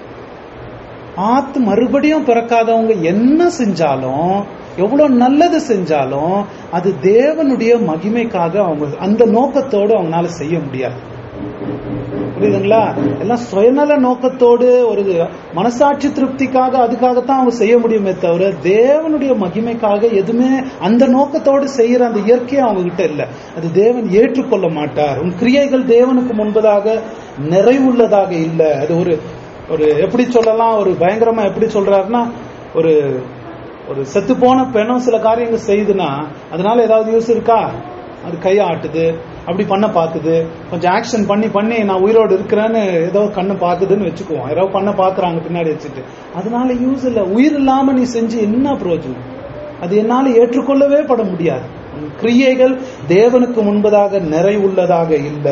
ஆத்து மறுபடியும் பிறக்காதவங்க என்ன செஞ்சாலும் எவ்வளவு நல்லது செஞ்சாலும் அது தேவனுடைய மகிமைக்காக அவங்க அந்த நோக்கத்தோடு அவங்களால செய்ய முடியாது புரியுதுங்களா எல்லாம் சுயநல நோக்கத்தோடு ஒரு மனசாட்சி திருப்திக்காக அதுக்காகத்தான் அவங்க செய்ய முடியுமே தவிர தேவனுடைய மகிமைக்காக எதுவுமே அந்த நோக்கத்தோடு செய்யற அந்த இயற்கையை அவங்க கிட்ட இல்ல அது தேவன் ஏற்றுக்கொள்ள மாட்டார் உன் கிரியைகள் தேவனுக்கு முன்பதாக நிறைவுள்ளதாக இல்ல அது ஒரு ஒரு எப்படி சொல்லலாம் ஒரு பயங்கரமா எப்படி சொல்றாருன்னா ஒரு ஒரு செத்து போன பெண்ணும் சில காரியங்கள் செய்யுதுன்னா அதனால ஏதாவது யூஸ் இருக்கா அது கையை ஆட்டுது அப்படி பண்ண பாக்குது கொஞ்சம் ஆக்ஷன் பண்ணி பண்ணி நான் உயிரோடு இருக்கிறேன்னு ஏதோ கண்ணு பாக்குதுன்னு வச்சுக்குவோம் யாரோ பண்ண பாக்குறாங்க பின்னாடி வச்சுட்டு அதனால யூஸ் இல்ல உயிர் இல்லாம நீ செஞ்சு என்ன பிரயோஜனம் அது என்னால ஏற்றுக்கொள்ளவே பட முடியாது உன் கிரியைகள் தேவனுக்கு முன்பதாக நிறைவுள்ளதாக இல்ல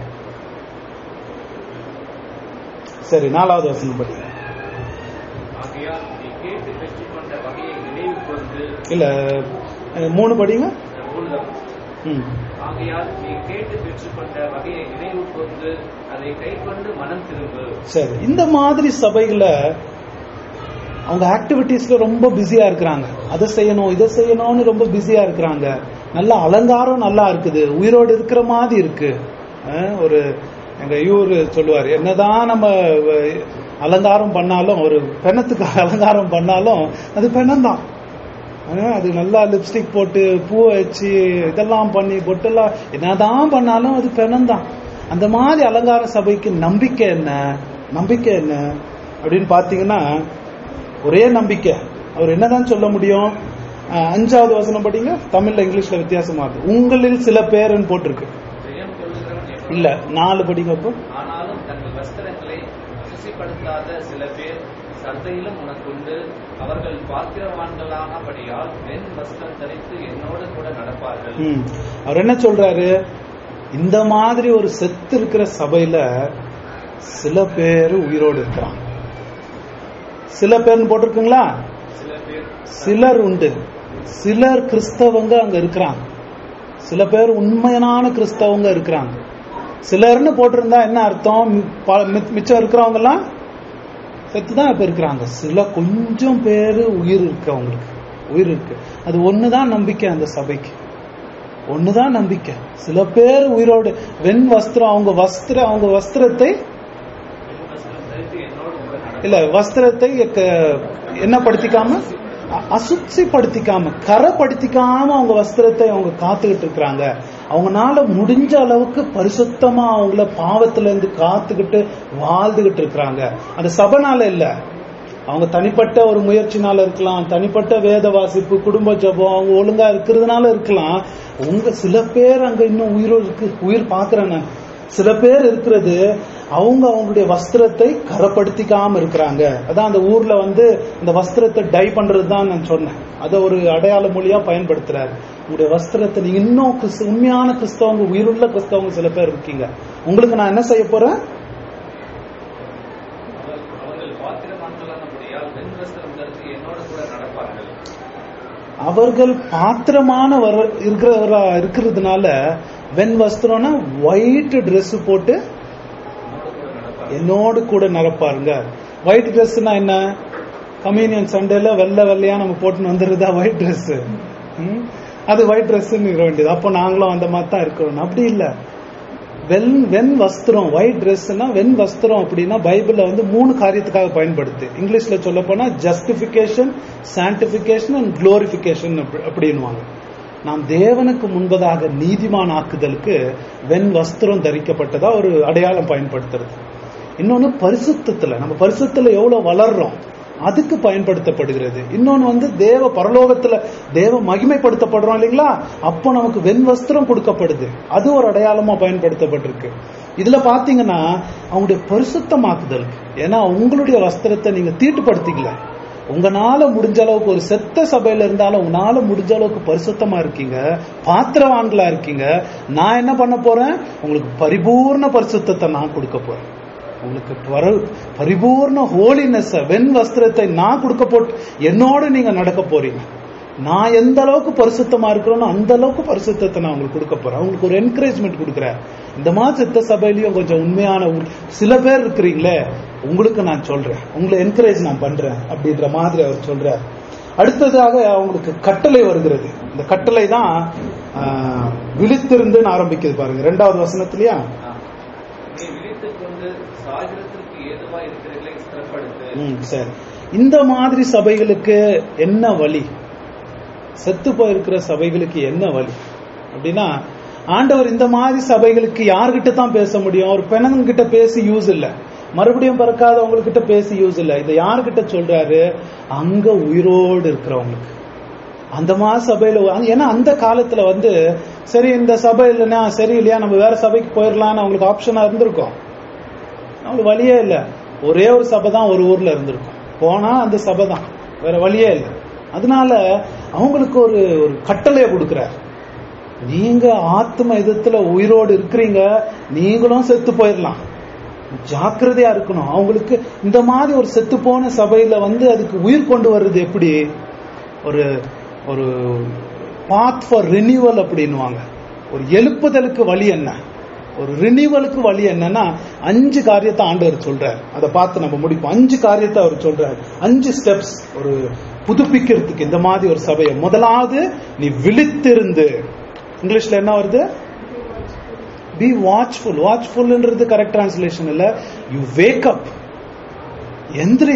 சரி நாலாவது வசனம் படி ஆகையால் நீ கேட்டு பெற்றுக்கொண்ட வகையை நினைவு கொண்டு இல்ல அஹ், மூணு படிங்க மூலம் ம் ஆகையால் நீ கேட்டு பெற்றுக்கொண்ட வகையை நினைவு கொண்டு அதை கைக்கொண்டு மனம் திரும்பு சரி இந்த மாதிரி சபைகளை அவங்க ஆக்டிவிட்டீஸ்ல ரொம்ப பிஸியா இருக்கிறாங்க அதை செய்யணும் இதை செய்யணும்னு ரொம்ப பிஸியா இருக்கிறாங்க நல்ல அலங்காரம் நல்லா இருக்குது உயிரோடு இருக்கிற மாதிரி இருக்கு அஹ் ஒரு எங்க இவரு சொல்லுவார் என்னதான் நம்ம அஹ், அலங்காரம் பண்ணாலும் ஒரு பெணத்துக்கு அலங்காரம் பண்ணாலும் அது பெண்ணம்தான் அஹ் அது நல்லா லிப்ஸ்டிக் போட்டு பூ வச்சு இதெல்லாம் பண்ணி பொட்டெல்லாம் என்னதான் பண்ணாலும் அது பெணம்தான் அந்த மாதிரி அலங்கார சபைக்கு நம்பிக்கை என்ன நம்பிக்கை என்ன அப்படின்னு பாத்தீங்கன்னா ஒரே நம்பிக்கை அவர் என்னதான் சொல்ல முடியும் அஹ் அஞ்சாவது வசனம் படிங்க தமிழ்ல இங்கிலீஷ்ல வித்தியாசமா இருக்கு உங்களில் சில பேருன்னு போட்டிருக்கு ஜெயம் கொள்ளுகிறவன் எவனோ, இல்ல நாலு படிங்க அப்போ ஆனாலும் தங்கள் வஸ்திரங்களை சுசிப்படுத்தாத சில பேர் சந்தையிலும் உனக்குண்டு அவர்கள் பாத்திரவான்களானபடியால் வெண் வஸ்திரம் தரித்து என்னோடு கூட நடப்பார்கள் ம். அவர் என்ன சொல்றாரு இந்த மாதிரி ஒரு செத்து இருக்கிற சபையில சில பேர் உயிரோடு இருக்கிறாங்க சில பேர்னு போட்டிருக்குங்களா சில பேர் சிலர் உண்டு சிலர் கிறிஸ்தவங்க அங்க இருக்கிறாங்க சில பேர் உண்மையான கிறிஸ்தவங்க இருக்கிறாங்க சிலர்னு போட்டிருந்தா என்ன அர்த்தம் மி- ப- மி- மிச்சம் இருக்கிறவங்க எல்லாம் செத்துதான் இப்ப இருக்கிறாங்க சில கொஞ்சம் பேரு உயிர் இருக்கு அவங்களுக்கு உயிர் இருக்கு அது ஒண்ணுதான் நம்பிக்கை அந்த சபைக்கு ஒண்ணுதான் நம்பிக்கை சில பேர் உயிரோடு வெண் வஸ்திரம் அவங்க வஸ்திர அவங்க வஸ்திரத்தை வெண் வஸ்திரம் தரித்து என்னோடு கூட நடப்பார்கள் இல்ல வஸ்திரத்தை க- என்ன படுத்திக்காம அ- அசுச்சிப்படுத்திக்காம கரைப்படுத்திக்காம அவங்க வஸ்திரத்தை அவங்க காத்துக்கிட்டு இருக்கிறாங்க அவங்கனால முடிஞ்ச அளவுக்கு பரிசுத்தமா அவங்கள பாவத்துல இருந்து காத்துக்கிட்டு வாழ்ந்துகிட்டு இருக்கிறாங்க அந்த சபனால இல்ல அவங்க தனிப்பட்ட ஒரு முயற்சினால இருக்கலாம் தனிப்பட்ட வேத வாசிப்பு குடும்ப ஜபம் அவங்க ஒழுங்கா இருக்கிறதுனால இருக்கலாம் உங்க சில பேர் அங்க இன்னும் உயிரோ இருக்கு உயிர் பாக்குறேன் நான். சில பேர் இருக்கிறது அவங்க அவங்களுடைய வஸ்திரத்தை கரப்படுத்திக்காம இருக்கிறாங்க அதான் அந்த ஊர்ல வந்து அந்த வஸ்திரத்தை டை பண்றது தான் நான் சொன்னேன் அதை ஒரு அடையாள மொழியா பயன்படுத்துறாரு உங்களுடைய வஸ்திரத்தை நீங்க இன்னும் கிறிஸ்து உண்மையான கிறிஸ்தவங்க உயிருள்ள கிறிஸ்தவங்க சில பேர் இருக்கீங்க உங்களுக்கு நான் என்ன செய்ய போறேன் அவர்- அவர்கள் பாத்திரமானபடியால் வெண் வஸ்திரம் தரித்து என்னோட கூட நடப்பார்கள் அவர்கள் பாத்திரமான வர- இருக்கிறவரா இருக்கிறதுனால வெண் வஸ்திரம்னா ஒயிட் Dress போட்டு என்னோடு கூட நடப்பாருங்க ஒயிட் ட்ரெஸ்னா என்ன கம்யூனியன் சண்டேல வெள்ளை வெள்ளையா நம்ம போட்டுன்னு வந்துருதா ஒயிட் Dress ம்? அது ஒயிட் ட்ரெஸ்ன்னு இருக்க வேண்டியது அப்போ நாங்களும் அந்த மாதிரி தான் இருக்கிறோம் அப்படி இல்ல வெண் வெண் வஸ்திரம் ஒயிட் ட்ரெஸ்னா வெண் வஸ்திரம் அப்படின்னா பைபிள்ல வந்து மூணு காரியத்துக்காக பயன்படுத்து இங்கிலீஷ்ல சொல்ல போனா ஜஸ்டிபிகேஷன் சான்டிபிகேஷன் அண்ட் குளோரிபிகேஷன் அப்படின்னுவாங்க நாம் தேவனுக்கு முன்பதாக நீதிமான் ஆக்குதலுக்கு வெண் வஸ்திரம் தரிக்கப்பட்டதா ஒரு அடையாளம் பயன்படுத்துறது இன்னொன்னு பரிசுத்தத்துல நம்ம பரிசுத்தத்துல எவ்வளவு வளர்றோம் அதுக்கு பயன்படுத்தப்படுகிறது இன்னொன்னு வந்து தேவ பரலோகத்துல தேவ மகிமைப்படுத்தப்படுறோம் இல்லைங்களா அப்போ நமக்கு வெண் வஸ்திரம் கொடுக்கப்படுது அது ஒரு அடையாளமா பயன்படுத்தப்பட்டிருக்கு இதுல பாத்தீங்கன்னா அவங்களுடைய பரிசுத்தமாக்குதல் ஏன்னா உங்களுடைய வஸ்திரத்தை நீங்க தீட்டுப்படுத்திக்கல உங்களால முடிஞ்ச அளவுக்கு ஒரு செத்த சபையில இருந்தாலும் உங்களால முடிஞ்ச அளவுக்கு பரிசுத்தமா இருக்கீங்க பாத்திரவான்களா இருக்கீங்க நான் என்ன பண்ண போறேன் உங்களுக்கு பரிபூர்ண பரிசுத்தத்தை நான் கொடுக்க போறேன் உங்களுக்கு பர- பரிபூர்ண ஹோலினஸ் வெண் வஸ்திரத்தை நான் கொடுக்க போட்டு என்னோட நீங்க நடக்க போறீங்க நான் எந்த அளவுக்கு பரிசுத்தமா இருக்கிறேனோ அந்த அளவுக்கு பரிசுத்தத்தை நான் உங்களுக்கு கொடுக்க போறேன் அவங்களுக்கு ஒரு என்கரேஜ்மெண்ட் கொடுக்குறேன் இந்த மாதிரி சித்த சபையிலயும் கொஞ்சம் உண்மையான உ- சில பேர் இருக்கிறீங்களே உங்களுக்கு நான் சொல்றேன் உங்களை என்கரேஜ் நான் பண்றேன் அப்படின்ற மாதிரி அவர் சொல்றார் அடுத்ததாக அவங்களுக்கு கட்டளை வருகிறது இந்த கட்டளை தான் ஆஹ், விழித்திருந்துன்னு ஆரம்பிக்குது பாருங்க ரெண்டாவது வசனத்திலயா நீ விழித்துக் கொண்டு சாகிரத்திற்கு ஏதுவா இருக்கிறவர்களை ஸ்திரப்படுத்து ம், சரி இந்த மாதிரி சபைகளுக்கு என்ன வழி செத்து போயிருக்கிற சபைகளுக்கு என்ன வழி அப்படின்னா ஆண்டவர் இந்த மாதிரி சபைகளுக்கு யார்கிட்ட தான் பேச முடியும் ஒரு பெணங்கிட்ட பேசி யூஸ் இல்ல மறுபடியும் பிறக்காதவங்க கிட்ட பேசி யூஸ் இல்ல இதை யார்கிட்ட சொல்றாரு அங்க உயிரோடு இருக்கிறவங்களுக்கு அந்த மாதிரி சபையில ஏன்னா அந்த காலத்துல வந்து சரி இந்த சபை இல்லைன்னா சரி இல்லையா நம்ம வேற சபைக்கு போயிடலாம்னு அவங்களுக்கு ஆப்ஷனா இருந்திருக்கும் அவங்களுக்கு வழியே இல்ல ஒரே ஒரு சபை தான் ஒரு ஊர்ல இருந்திருக்கும் போனா அந்த சபை தான் வேற வழியே இல்லை அதனால அவங்களுக்கு ஒரு ஒரு கட்டளையை கொடுக்கிறார் நீங்க ஆத்ம இதத்துல உயிரோடு இருக்கிறீங்க நீங்களும் செத்து போயிடலாம் ஜாக்கிரதையா இருக்கணும் அவங்களுக்கு இந்த மாதிரி ஒரு செத்து போன சபையில வந்து அதுக்கு உயிர் கொண்டு வர்றது எப்படி ஒரு ஒரு பாத் ஃபார் ரினியூவல் அப்படின்னுவாங்க ஒரு எழுப்புதலுக்கு வழி என்ன ஒரு ரினியூவலுக்கு வழி என்னன்னா அஞ்சு காரியத்தை ஆண்டவர் சொல்றார் அதை பார்த்து நம்ம முடிப்போம் அஞ்சு காரியத்தை அவர் சொல்றார் அஞ்சு ஸ்டெப்ஸ் ஒரு புதுப்பிக்கிறதுக்கு இந்த மாதிரி ஒரு சபையை முதலாவது நீ விழித்திருந்து இங்கிலீஷ்ல என்ன வருது பி வாட்ச்ஃபுல் வாட்ச்ஃபுல்ன்றது கரெக்ட் டிரான்ஸ்லேஷன் இல்ல யூ வேக் அப் எந்திரி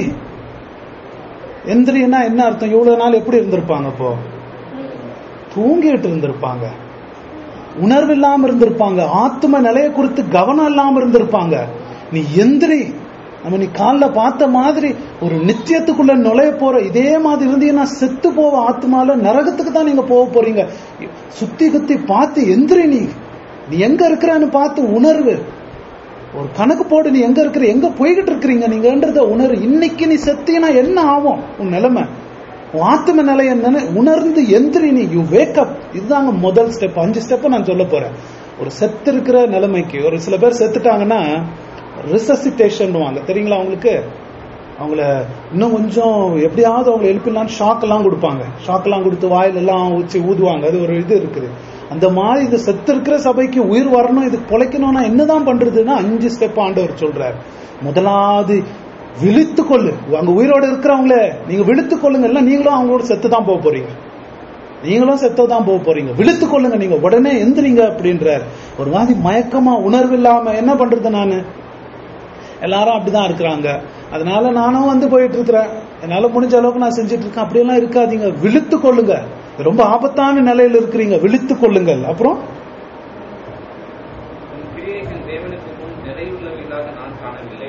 எந்திரின்னா என்ன அர்த்தம் இவ்வளவு நாள் எப்படி இருந்திருப்பாங்க அப்போ தூங்கிட்டு இருந்திருப்பாங்க உணர்வு இல்லாம இருந்திருப்பாங்க ஆத்ம நிலைய குறித்து கவனம் இல்லாம இருந்திருப்பாங்க நீ எந்திரி நம்ம நீ காலைல பார்த்த மாதிரி ஒரு நித்தியத்துக்குள்ள நுழைய போற இதே மாதிரி இருந்தீங்கன்னா செத்து போவ ஆத்மால நரகத்துக்கு தான் நீங்க போக போறீங்க சுத்தி குத்தி பார்த்து எந்திரி நீ நீ எங்க இருக்கிறன்னு பார்த்து உணர்வு ஒரு கணக்கு போடு நீ எங்க இருக்கிற எங்க போய்கிட்டு இருக்கிறீங்க நீங்கன்றத உணர்வு இன்னைக்கு நீ செத்தீனா என்ன ஆகும் உன் நிலைமை உன் ஆத்ம நிலை என்னன்னு உணர்ந்து எந்திரி நீ யூ வேக்கப் இதுதாங்க முதல் ஸ்டெப் அஞ்சு ஸ்டெப் நான் சொல்ல போறேன் ஒரு செத்து இருக்கிற நிலைமைக்கு ஒரு சில பேர் செத்துட்டாங்கன்னா ரிசசிட்டேஷன் தெரியுங்களா அவங்களுக்கு அவங்கள இன்னும் கொஞ்சம் எப்படியாவது அவங்களை எழுப்பிடலாம்னு ஷாக் எல்லாம் கொடுப்பாங்க ஷாக் எல்லாம் கொடுத்து வாயில எல்லாம் ஊச்சி ஊதுவாங்க அது ஒரு இது இருக்குது அந்த மாதிரி இது செத்து இருக்கிற சபைக்கு உயிர் வரணும் இது பொழைக்கணும்னா என்னதான் பண்றதுன்னா அஞ்சு ஸ்டெப் ஆண்டவர் சொல்றார் முதலாவது விழித்து கொள்ளு அங்க உயிரோட இருக்கிறவங்களே நீங்க விழித்து கொள்ளுங்க இல்ல நீங்களும் அவங்களோட செத்து தான் போக போறீங்க நீங்களும் செத்து தான் போக போறீங்க விழித்து கொள்ளுங்க நீங்க உடனே எந்திரிங்க அப்படின்றார் ஒரு மாதிரி மயக்கமா உணர்வு இல்லாம என்ன பண்றது நானு எல்லாரும் அப்படிதான் இருக்கிறாங்க அதனால நானும் வந்து போயிட்டு இருக்கிறேன் என்னால முடிஞ்ச அளவுக்கு நான் செஞ்சுட்டு இருக்கேன் அப்படியெல்லாம் இருக்காதீங்க விழித்து கொள்ளுங்க ரொம்ப ஆபத்தான நிலையில இருக்கிறீங்க விழித்து கொள்ளுங்கள் அப்புறம்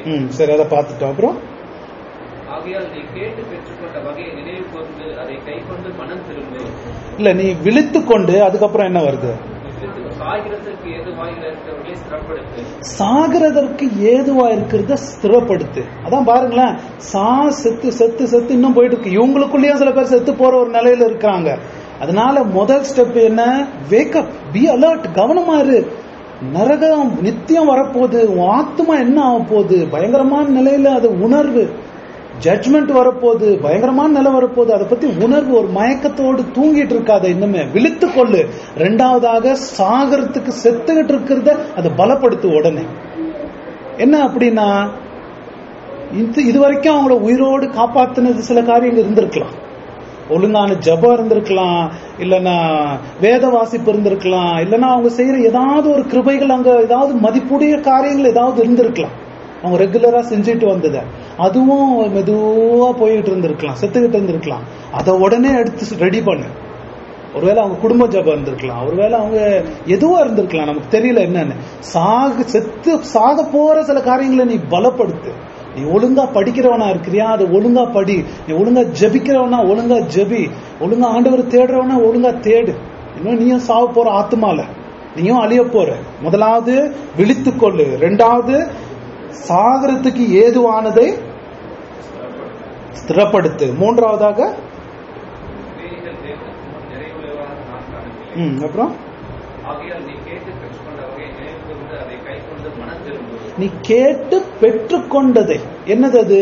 ம் சரி அதை பார்த்துட்டோம் அப்புறம் ஆகையால் நீ கேட்டு பெற்றுக்கொண்ட வகையை நினைவு கூர்ந்து அதை கைக்கொண்டு மனம் திரும்பு இல்ல நீ விழித்து கொண்டு அதுக்கப்புறம் என்ன வருது விழித்து சாகிறதற்கு ஏதுவாக இருக்கிறவர்களை ஸ்திரப்படுத்து சாகிறதற்கு ஏதுவா இருக்கிறத ஸ்திரப்படுத்து அதான் பாருங்களேன் சா செத்து செத்து செத்து இன்னும் போயிட்டு இருக்கு இவங்களுக்குள்ளேயும் சில பேர் செத்து போற ஒரு நிலையில இருக்காங்க அதனால முதல் ஸ்டெப் என்ன வேக்கப் பி அலர்ட் கவனமா இரு நரகம் நித்தியம் வரப்போகுது உன் ஆத்மா என்ன ஆக போகுது பயங்கரமான நிலையில அது உணர்வு ஜட்மெண்ட் வரப்போகுது பயங்கரமான நிலை வரப்போகுது அதை பத்தி உணர்வு ஒரு மயக்கத்தோடு தூங்கிட்டு இருக்காத இன்னுமே விழித்து கொள்ளு ரெண்டாவதாக சாகரத்துக்கு செத்துக்கிட்டு இருக்கிறத அதை பலப்படுத்து உடனே என்ன அப்படின்னா இது இது வரைக்கும் அவங்கள உயிரோடு காப்பாத்துனது சில காரியங்கள் இருந்திருக்கலாம் ஒழுங்கான ஜபம் இருந்திருக்கலாம் இல்லைன்னா வேத வாசிப்பு இருந்திருக்கலாம் இல்லைன்னா அவங்க செய்யற ஏதாவது ஒரு கிருபைகள் அங்க ஏதாவது மதிப்புடைய காரியங்கள் ஏதாவது இருந்திருக்கலாம் அவங்க ரெகுலரா செஞ்சுட்டு வந்தத அதுவும் மெதுவா போயிட்டு இருந்திருக்கலாம் செத்துக்கிட்டு இருந்திருக்கலாம் அதை உடனே எடுத்து ரெடி பண்ணு ஒருவேளை அவங்க குடும்ப ஜபம் இருந்திருக்கலாம் ஒருவேளை அவங்க எதுவா இருந்திருக்கலாம் நமக்கு தெரியல என்னன்னு சாக செத்து சாக போற சில காரியங்களை நீ பலப்படுத்து நீ ஒழுங்கா படிக்கிறவனா இருக்கிறியா அதை ஒழுங்கா படி நீ ஒழுங்கா ஜெபிக்கிறவனா ஒழுங்கா ஜெபி ஒழுங்கா ஆண்டவர் தேடுறவனா ஒழுங்கா தேடு இன்னும் நீயும் சாவ போற ஆத்மால நீயும் அழிய போற முதலாவது விழித்துக்கொள்ளு ரெண்டாவது சாகரத்துக்கு ஏதுவானதை ஸ்திரப்படுத்து மூன்றாவதாக கிரியைகள் தேவனுக்கு முன் நிறைவுள்ளவாக நான் காணவில்லை ம், அப்புறம் ஆகையால் நீ கேட்டு பெற்றுக்கொண்ட வகையை நினைவு கூர்ந்து அதை கைக்கொண்டு மனம் திரும்பு நீ கேட்டு பெற்றுக்கொண்டதை என்னது அது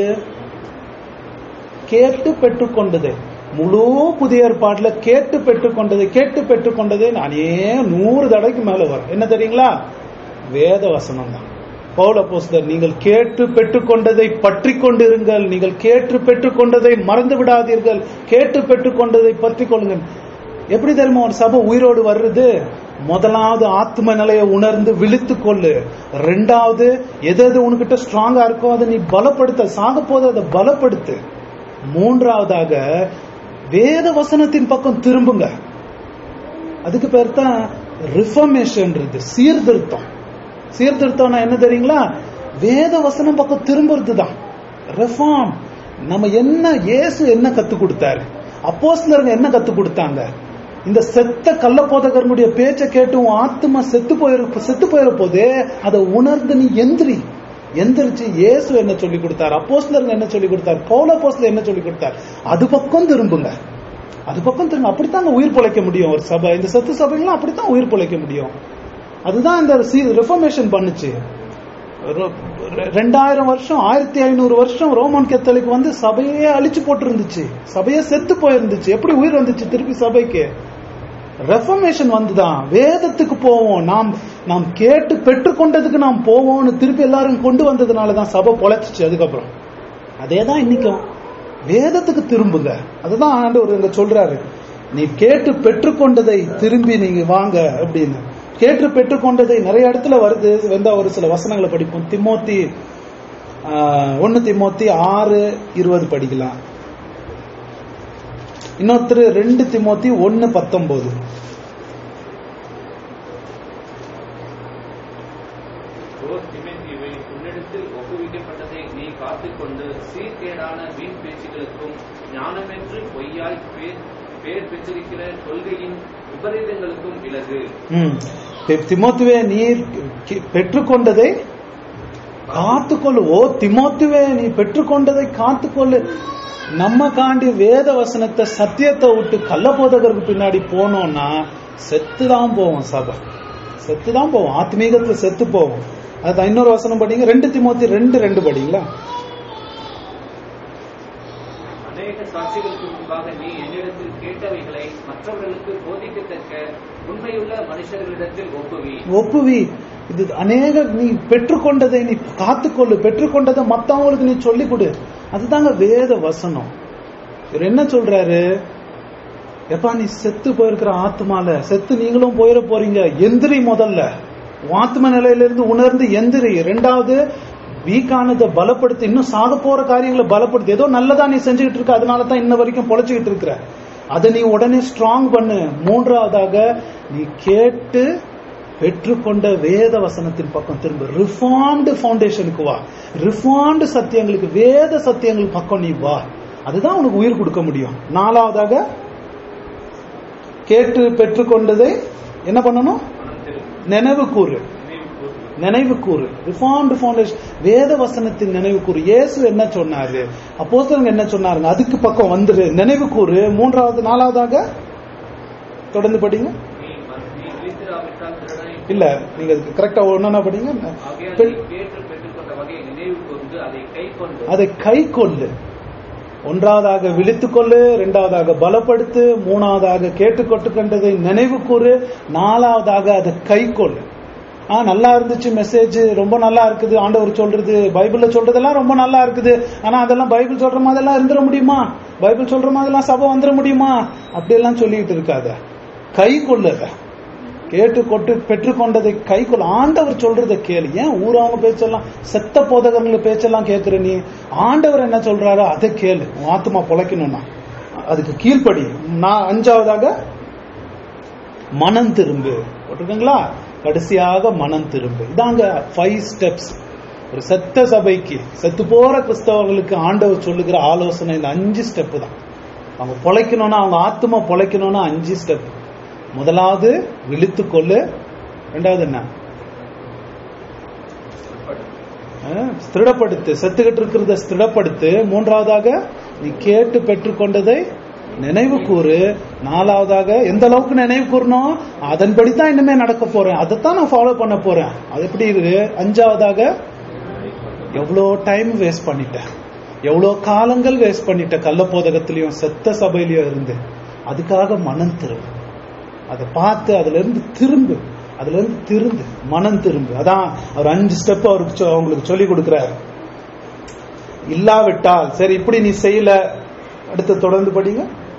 கேட்டு பெற்றுக்கொண்டதை முழு புதிய ஏற்பாடுல கேட்டு பெற்றுக்கொண்டதை கேட்டு பெற்றுக்கொண்டதை நானே நூறு தடவைக்கு மேல வரும் என்ன தெரியுங்களா வேத வசனம் தான் பவுல போஸ்தர் நீங்கள் கேட்டு பெற்றுக்கொண்டதை பற்றி கொண்டிருங்கள் நீங்கள் கேட்டு பெற்றுக்கொண்டதை மறந்து விடாதீர்கள் கேட்டு பெற்றுக்கொண்டதை பற்றி கொள்ளுங்கள் எப்படி தெரியுமா ஒரு சபை உயிரோடு வர்றது முதலாவது ஆத்ம நிலையை உணர்ந்து விழித்து கொள்ளு ரெண்டாவது எது எது உனக்கிட்ட ஸ்ட்ராங்கா இருக்கோ அதை நீ பலப்படுத்த சாக போது அதை பலப்படுத்து மூன்றாவதாக வேத வசனத்தின் பக்கம் திரும்புங்க அதுக்கு பேர் தான் ரிஃபர்மேஷன்றது சீர்திருத்தம் சீர்திருத்தம்னா என்ன தெரியுங்களா வேத வசனம் பக்கம் திரும்புறது தான் ரெஃபார்ம் நம்ம என்ன இயேசு என்ன கத்து கொடுத்தாரு அப்போஸ்லருங்க என்ன கத்து கொடுத்தாங்க இந்த செத்த கள்ள போதகர்களுடைய பேச்சை கேட்டு உன் ஆத்மா செத்து போயிரு செத்து போயிட போதே அதை உணர்ந்து நீ எந்திரி எந்திரிச்சு இயேசு என்ன சொல்லி கொடுத்தார் அப்போஸ்லருங்க என்ன சொல்லி கொடுத்தார் பௌல அப்போஸ்லர் என்ன சொல்லி கொடுத்தார் அது பக்கம் திரும்புங்க அது பக்கம் திரும்ப அப்படித்தாங்க உயிர் பிழைக்க முடியும் ஒரு சபை இந்த செத்து சபைகள்லாம் அப்படித்தான் உயிர் பிழைக்க முடியும் அதுதான் இந்த ரிஃபர்மேஷன் பண்ணுச்சு ரொ- ரெ- ரெண்டாயிரம் வருஷம் ஆயிரத்தி ஐநூறு வருஷம் ரோமன் கத்தோலிக் வந்து சபையே அழிச்சு போட்டு இருந்துச்சு சபையே செத்து போயிருந்துச்சு எப்படி உயிர் வந்துச்சு திருப்பி சபைக்கு ரெஃபர்மேஷன் வந்துதான் வேதத்துக்கு போவோம் நாம் நாம் கேட்டு பெற்றுக்கொண்டதுக்கு நாம் போவோம்னு திருப்பி எல்லாரும் கொண்டு வந்ததுனால தான் சபை பொழைச்சிச்சு அதுக்கப்புறம் அதே தான் இன்னைக்கும் வேதத்துக்கு திரும்புங்க அதுதான் ஆண்டவர் இங்க சொல்றாரு நீ கேட்டு பெற்றுக்கொண்டதை திரும்பி நீங்க வாங்க அப்படின்னு கேட்டு பெற்றுக்கொண்டதை நிறைய இடத்துல வருது வந்தா ஒரு சில வசனங்களை படிப்போம் திமோத்தி ஆஹ், ஒண்ணு திமோத்தி ஆறு இருபது படிக்கலாம் இன்னொருத்தர் ரெண்டு திமோத்தி ஒன்னு பத்தொன்பது ஓ திமேத்தியுவே, உன்னிடத்தில் ஒப்புவிக்கப்பட்டதை நீ காத்துக்கொண்டு சீர்கேடான வீண் பேச்சுகளுக்கும் ஞானமென்று பொய்யாய் பேர் பேர் பெற்றிருக்கிற கொள்கையின் விபரீதங்களுக்கும் விலகு ம். தி- திமோத்துவே நீர் கி- பெற்றுக்கொண்டதை காத்துக்கொள்ளு ஓ திமோத்துவே நீ பெற்றுக்கொண்டதை காத்துக்கொள்ளு நம்ம காண்டி வேத வசனத்தை சத்தியத்தை விட்டு கள்ளபோதகருக்கு பின்னாடி போனோம்னா செத்துதான் போவோம் சபை செத்துதான் போவோம் ஆத்மீகத்துல செத்து போவோம் அது இன்னொரு வசனம் படிங்க ரெண்டு திமோத்தி ரெண்டு ரெண்டு படிங்களா அநேக சாட்சிகளுக்கு முன்பாக நீ என்னிடத்தில் கேட்டவைகளை மற்றவர்களுக்கு போதிக்கத்தக்க உண்மையுள்ள மனுஷர்களிடத்தில் ஒப்புவி ஒப்புவி இது அநேக நீ பெற்றுக்கொண்டதை நீ காத்துக்கொள்ளு பெற்றுக்கொண்டதை மத்தவங்களுக்கு நீ சொல்லிக் கொடு அதுதாங்க வேத வசனம் இவர் என்ன சொல்றாரு எப்பா நீ செத்து போயிருக்கிற ஆத்மால செத்து நீங்களும் போயிட போறீங்க எந்திரி முதல்ல உன் ஆத்ம நிலையிலிருந்து உணர்ந்து எந்திரி ரெண்டாவது வீக்கானதை பலப்படுத்தி இன்னும் சாக போற காரியங்களை பலப்படுத்தி ஏதோ நல்லதா நீ செஞ்சுக்கிட்டு இருக்க அதனால தான் இன்ன வரைக்கும் பொழைச்சுக்கிட்டு இருக்கிற அதை நீ உடனே ஸ்ட்ராங் பண்ணு மூன்றாவதாக நீ கேட்டு பெற்றுக்கொண்ட வேத வசனத்தின் பக்கம் திரும்ப ரிஃபார்ம்டு ஃபவுண்டேஷனுக்கு வா ரிஃபார்ம்டு சத்தியங்களுக்கு வேத சத்தியங்கள் பக்கம் நீ வா அதுதான் உனக்கு உயிர் கொடுக்க முடியும் நாலாவதாக கேட்டு பெற்றுக்கொண்டதை என்ன பண்ணணும் மனம் திரும்பும் நினைவு கூறு நினைவு கூர்ந்து நினைவு கூறு ரிஃபார்ம்டு ஃபவுண்டேஷன் வேத வசனத்தின் நினைவு கூறு இயேசு என்ன சொன்னாரு அப்போஸ்தலங்க என்ன சொன்னாருங்க அதுக்கு பக்கம் வந்துரு நினைவு கூறு மூன்றாவது நாலாவதாக தொடர்ந்து படிங்க நீ மன்- நீ விழித்திராவிட்டால் திருடனை இல்ல நீங்க அதுக்கு கரெக்டா ஒன்னா படிங்க ஆகையால் பெ- நீ கேட்டு பெற்றுக்கொண்ட வகையை நினைவு கூர்ந்து அதை கை கொண்டு அதை கை கொள்ளு ஒன்றாவதாக விழித்துக் கொள்ளு இரண்டாவதாக பலப்படுத்து மூணாவதாக கேட்டுக்கொட்டுக்கண்டதை நினைவு கூறு நாலாவதாக அதை கை கொள்ளு ஆ நல்லா இருந்துச்சு மெசேஜ் ரொம்ப நல்லா இருக்குது ஆண்டவர் சொல்றது பைபிள்ல சொல்றதெல்லாம் ரொம்ப நல்லா இருக்குது ஆனா அதெல்லாம் பைபிள் சொல்ற மாதிரிலாம் இருந்துட முடியுமா பைபிள் சொல்ற மாதிரிலாம் சபை வந்துட முடியுமா அப்படியெல்லாம் சொல்லிட்டு இருக்காத கை கொள்ளுத கேட்டு கொட்டு பெற்றுக்கொண்டதை கை கொள்ள ஆண்டவர் சொல்றதை கேளு ஏன் ஊராம பேச்செல்லாம் செத்த போதகங்கள் பேச்செல்லாம் கேட்கிற நீ ஆண்டவர் என்ன சொல்றாரோ அதை கேளு உன் ஆத்மா பொழைக்கணும்னா அதுக்கு கீழ்ப்படி நான் அஞ்சாவதாக மனம் திரும்பு போட்டிருக்கீங்களா கடைசியாக மனம் திரும்பு இதாங்க ஃபைவ் ஸ்டெப்ஸ் ஒரு செத்த சபைக்கு செத்து போற கிறிஸ்தவர்களுக்கு ஆண்டவர் சொல்லுகிற ஆலோசனை இந்த அஞ்சு ஸ்டெப் தான் அவங்க பொழைக்கணும்னா அவங்க ஆத்மா பொழைக்கணும்னா அஞ்சு ஸ்டெப் முதலாவது விழித்துக்கொள்ளு ரெண்டாவது என்ன அஹ், ஸ்திரப்படுத்து செத்துக்கிட்டு இருக்கிறத ஸ்திரப்படுத்து மூன்றாவதாக நீ கேட்டு பெற்றுக்கொண்டதை நினைவு கூறு நாலாவதாக எந்த அளவுக்கு நினைவு கூறணும் அதன்படி தான் இனிமே நடக்க போறேன் அதைத்தான் நான் ஃபாலோ பண்ண போறேன் அது எப்படி இருக்கு அஞ்சாவதாக எவ்வளோ டைம் வேஸ்ட் பண்ணிட்டேன் எவ்வளோ காலங்கள் வேஸ்ட் பண்ணிட்டேன் கள்ள போதகத்திலையும் செத்த சபையிலையும் இருந்து அதுக்காக மனம் திரும்பு அதை பார்த்து அதுல இருந்து திரும்பு அதுல இருந்து திருந்து மனம் திரும்பு அதான் அவர் அஞ்சு ஸ்டெப் அவருக்கு சொ- அவங்களுக்கு சொல்லி கொடுக்கிறார் இல்லாவிட்டால் சரி இப்படி நீ செய்யல அடுத்து தொடர்ந்து படிங்க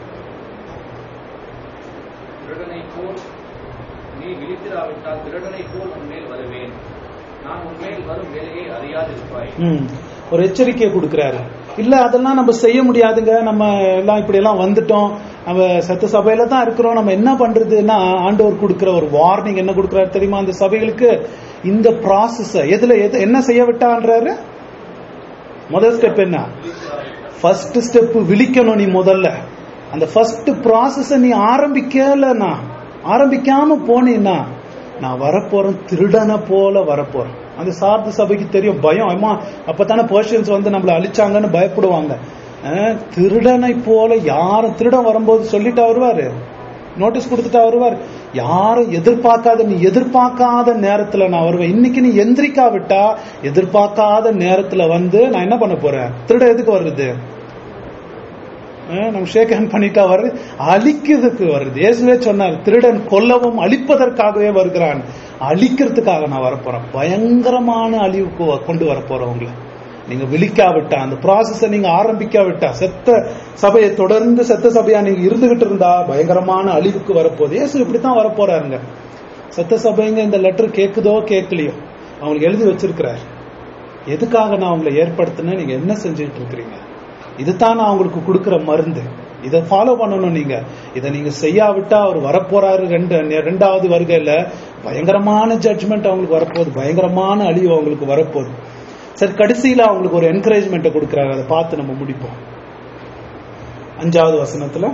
திருடனை போல் நீ விழித்திராவிட்டால் திருடனை போல் உன்மேல் வருவேன் நான் உன்மேல் வரும் வேலையை அறியாதிருப்பாய் ம். ஒரு எச்சரிக்கையை கொடுக்கிறாரு இல்ல அதெல்லாம் நம்ம செய்ய முடியாதுங்க நம்ம எல்லாம் இப்படி எல்லாம் வந்துட்டோம் நம்ம சத்த சபையில தான் இருக்கிறோம் நம்ம என்ன பண்றதுன்னா ஆண்டவர் கொடுக்கிற ஒரு வார்னிங் என்ன கொடுக்கிறாரு தெரியுமா அந்த சபைகளுக்கு இந்த ப்ராசஸ் எதுல எது என்ன செய்ய விட்டான்றாரு முதல் ஸ்டெப் என்ன ஃபர்ஸ்ட் ஸ்டெப் விழிக்கணும் நீ முதல்ல அந்த ஃபர்ஸ்ட் ப்ராசஸ நீ ஆரம்பிக்கலன்னா ஆரம்பிக்காம போனீன்னா நான் வரப்போறேன் திருடனை போல வரப்போறேன் அந்த சார்ந்த சபைக்கு தெரியும் பயம் அம்மா அப்பதானே பர்ஷியன்ஸ் வந்து நம்மள அழிச்சாங்கன்னு பயப்படுவாங்க அஹ், திருடனை போல யாரும் திருடன் வரும்போது சொல்லிட்டா வருவாரு நோட்டீஸ் கொடுத்துட்டா வருவார் யாரும் எதிர்பார்க்காத நீ எதிர்பார்க்காத நேரத்துல நான் வருவேன் இன்னைக்கு நீ எந்திரிக்கா விட்டா எதிர்பார்க்காத நேரத்துல வந்து நான் என்ன பண்ண போறேன் திருட எதுக்கு வருது அஹ் நம்ம ஷேக் ஹேண்ட் பண்ணிட்டா வருது அழிக்கிறதுக்கு வருது இயேசுவே சொன்னார் திருடன் கொல்லவும் அழிப்பதற்காகவே வருகிறான் அழிக்கிறதுக்காக நான் வரப்போறேன் பயங்கரமான அழிவுக்கு வ- கொண்டு வரப்போறேன் உங்களை நீங்க விழிக்காவிட்டா அந்த ப்ராசஸ நீங்க ஆரம்பிக்காவிட்டா செத்த சபையை தொடர்ந்து செத்த சபையா நீங்க இருந்துகிட்டு இருந்தா பயங்கரமான அழிவுக்கு வரப்போகுது இயேசு இப்படித்தான் வரப்போறாருங்க செத்த சபைங்க இந்த லெட்டர் கேக்குதோ கேட்கலையோ அவங்களுக்கு எழுதி வச்சிருக்கிறார் எதுக்காக நான் உங்களை ஏற்படுத்தினேன் நீங்க என்ன செஞ்சுட்டு இருக்கிறீங்க இதுதான் நான் உங்களுக்கு கொடுக்கிற மருந்து இதை ஃபாலோ பண்ணணும் நீங்க இதை நீங்க செய்யாவிட்டா அவர் வரப்போறாரு ரெண்டு ரெண்டாவது வருகையில பயங்கரமான ஜட்ஜ்மெண்ட் அவங்களுக்கு வரப்போகுது பயங்கரமான அழிவு அவங்களுக்கு வரப்போகுது சரி கடைசியில அவங்களுக்கு ஒரு என்கரேஜ்மெண்ட்டை கொடுக்குறாரு அதை பார்த்து நம்ம முடிப்போம் அஞ்சாவது வசனத்துல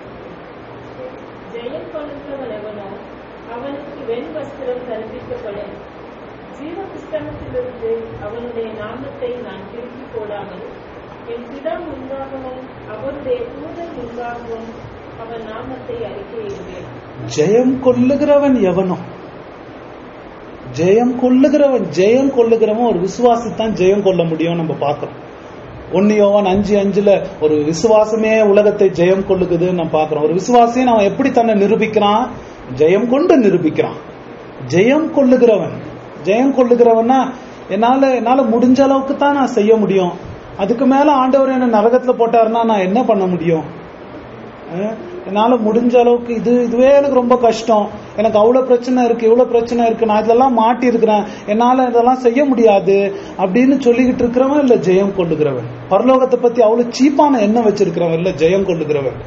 ஜெயம் கொள்ளுகிறவன் எவனோ அவனுக்கு வெண் வஸ்திரம் தரிப்பிக்கப்படும் ஜீவ புஸ்தகத்திலிருந்து அவனுடைய நாமத்தை நான் திருப்பி போடாமல் என் பிதம் முன்பாகவும் அவருடைய தூதர் முன்பாகவும் அவன் நாமத்தை அறிக்கையிடுவேன் ஜெயம் கொள்ளுகிறவன் எவனோ ஜெயம் கொள்ளுகிறவன் ஜெயம் கொள்ளுகிறவன் ஒரு விசுவாசித்தான் ஜெயம் கொள்ள முடியும் நம்ம பார்க்கிறோம் ஒன்னு யோவான் அஞ்சு அஞ்சுல ஒரு விசுவாசமே உலகத்தை ஜெயம் கொள்ளுகுதுன்னு நம்ம பார்க்கிறோம் ஒரு விசுவாசியை அவன் எப்படி தன்னை நிரூபிக்கிறான் ஜெயம் கொண்டு நிரூபிக்கிறான் ஜெயம் கொள்ளுகிறவன் ஜெயம் கொள்ளுகிறவன்னா என்னால என்னால முடிஞ்ச அளவுக்கு தான் நான் செய்ய முடியும் அதுக்கு மேல ஆண்டவர் என்ன நரகத்துல போட்டாருன்னா நான் என்ன பண்ண முடியும் அஹ் என்னால முடிஞ்ச அளவுக்கு இது இதுவே எனக்கு ரொம்ப கஷ்டம் எனக்கு அவ்வளவு பிரச்சனை இருக்கு இவ்வளவு பிரச்சனை இருக்கு நான் இதெல்லாம் மாட்டி இருக்கிறேன் என்னால இதெல்லாம் செய்ய முடியாது அப்படின்னு சொல்லிக்கிட்டு இருக்கிறவன் இல்ல ஜெயம் கொள்ளுகிறவன் பரலோகத்தை பத்தி அவ்வளவு சீப்பான எண்ணம் வச்சிருக்கிறவன் இல்ல ஜெயம் கொள்ளுகிறவன்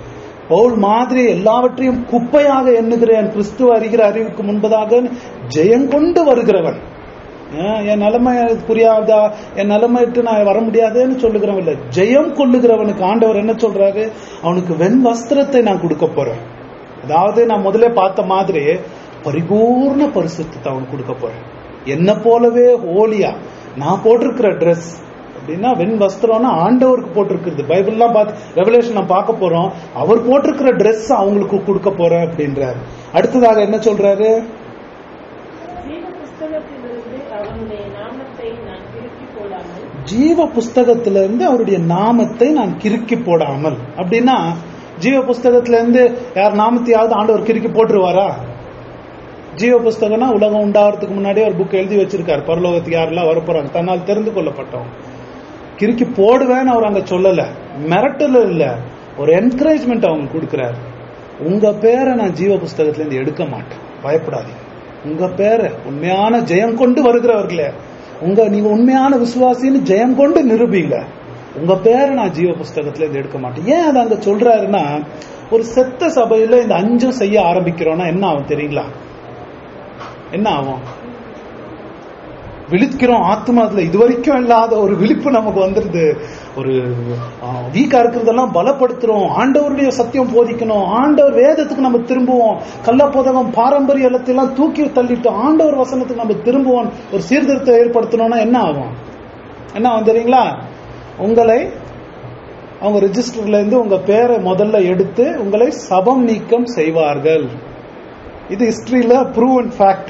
பவுல் மாதிரி எல்லாவற்றையும் குப்பையாக எண்ணுகிறேன் கிறிஸ்துவ அறிகிற அறிவுக்கு முன்பதாக ஜெயம் கொண்டு வருகிறவன் ஆஹ் என் நிலைமை எனக்கு புரியாதா என் நிலைமைட்டு நான் வர முடியாதுன்னு சொல்லுகிறவன் இல்ல ஜெயம் கொள்ளுகிறவனுக்கு ஆண்டவர் என்ன சொல்றாரு அவனுக்கு வெண் வஸ்திரத்தை நான் கொடுக்க போறேன் அதாவது நான் முதல்ல பார்த்த மாதிரி பரிபூர்ண பரிசுத்தத்தை அவனுக்கு கொடுக்க போறேன் என்ன போலவே ஹோலியா நான் போட்டிருக்கிற ட்ரெஸ் அப்படின்னா வெண் வஸ்திரம்னா ஆண்டவருக்கு போட்டிருக்கிறது பைபிள்லாம் பார்த்து ரெவலேஷன் நான் பார்க்க போறோம் அவர் போட்டிருக்கிற ட்ரெஸ் அவங்களுக்கு கொடுக்க போறேன் அப்படின்றாரு அடுத்ததாக என்ன சொல்றாரு ஜீவ புஸ்தகத்திலிருந்து அவனுடைய நாமத்தை நான் திருப்பி போடாமல் ஜீவ புஸ்தகத்துல இருந்து அவருடைய நாமத்தை நான் கிறுக்கி போடாமல் அப்படின்னா ஜீவ புஸ்தகத்துல இருந்து யார் நாமத்தையாவது ஆண்டவர் கிறுக்கி போட்டுருவாரா ஜீவ புஸ்தகம்னா உலகம் உண்டாகிறதுக்கு முன்னாடியே ஒரு புக் எழுதி வச்சிருக்காரு பரலோகத்துக்கு யாரெல்லாம் வரப்போறாங்க தன்னால் தெரிந்து கொள்ளப்பட்டவங்க கிறுக்கி போடுவேன்னு அவர் அங்க சொல்லல மிரட்டல இல்ல ஒரு என்கரேஜ்மெண்ட் அவங்க கொடுக்கிறாரு உங்க பேரை நான் ஜீவ புஸ்தகத்துல இருந்து எடுக்க மாட்டேன் பயப்படாதீங்க உங்க பேரை உண்மையான ஜெயம் கொண்டு வருகிறவர்களே உங்க நீங்க உண்மையான விசுவாசின்னு ஜெயம் கொண்டு நிரூபிங்க உங்க பேரை நான் ஜீவ புஸ்தகத்துல இருந்து எடுக்க மாட்டேன் ஏன் அதை அங்க சொல்றாருன்னா ஒரு செத்த சபையில இந்த அஞ்சும் செய்ய ஆரம்பிக்கிறோம்னா என்ன ஆகும் தெரியுங்களா என்ன ஆகும் விழிக்கிறோம் ஆத்மா அதுல இது வரைக்கும் இல்லாத ஒரு விழிப்பு நமக்கு வந்துருது ஒரு வீக்கா இருக்கிறதெல்லாம் பலப்படுத்துறோம் ஆண்டவருடைய சத்தியம் போதிக்கணும் ஆண்டவர் வேதத்துக்கு நம்ம திரும்புவோம் கள்ளப்போதகம் பாரம்பரிய எல்லாத்தையெல்லாம் தூக்கி தள்ளிட்டு ஆண்டவர் வசனத்துக்கு நம்ம திரும்புவோம் ஒரு சீர்திருத்தம் ஏற்படுத்தணும்னா என்ன ஆகும் என்ன ஆகும் தெரியுங்களா உங்களை அவங்க ரெஜிஸ்டர்ல இருந்து உங்க பேரை முதல்ல எடுத்து உங்களை சபம் நீக்கம் செய்வார்கள் இது ஹிஸ்டரியில ப்ரூவன் ஃபேக்ட்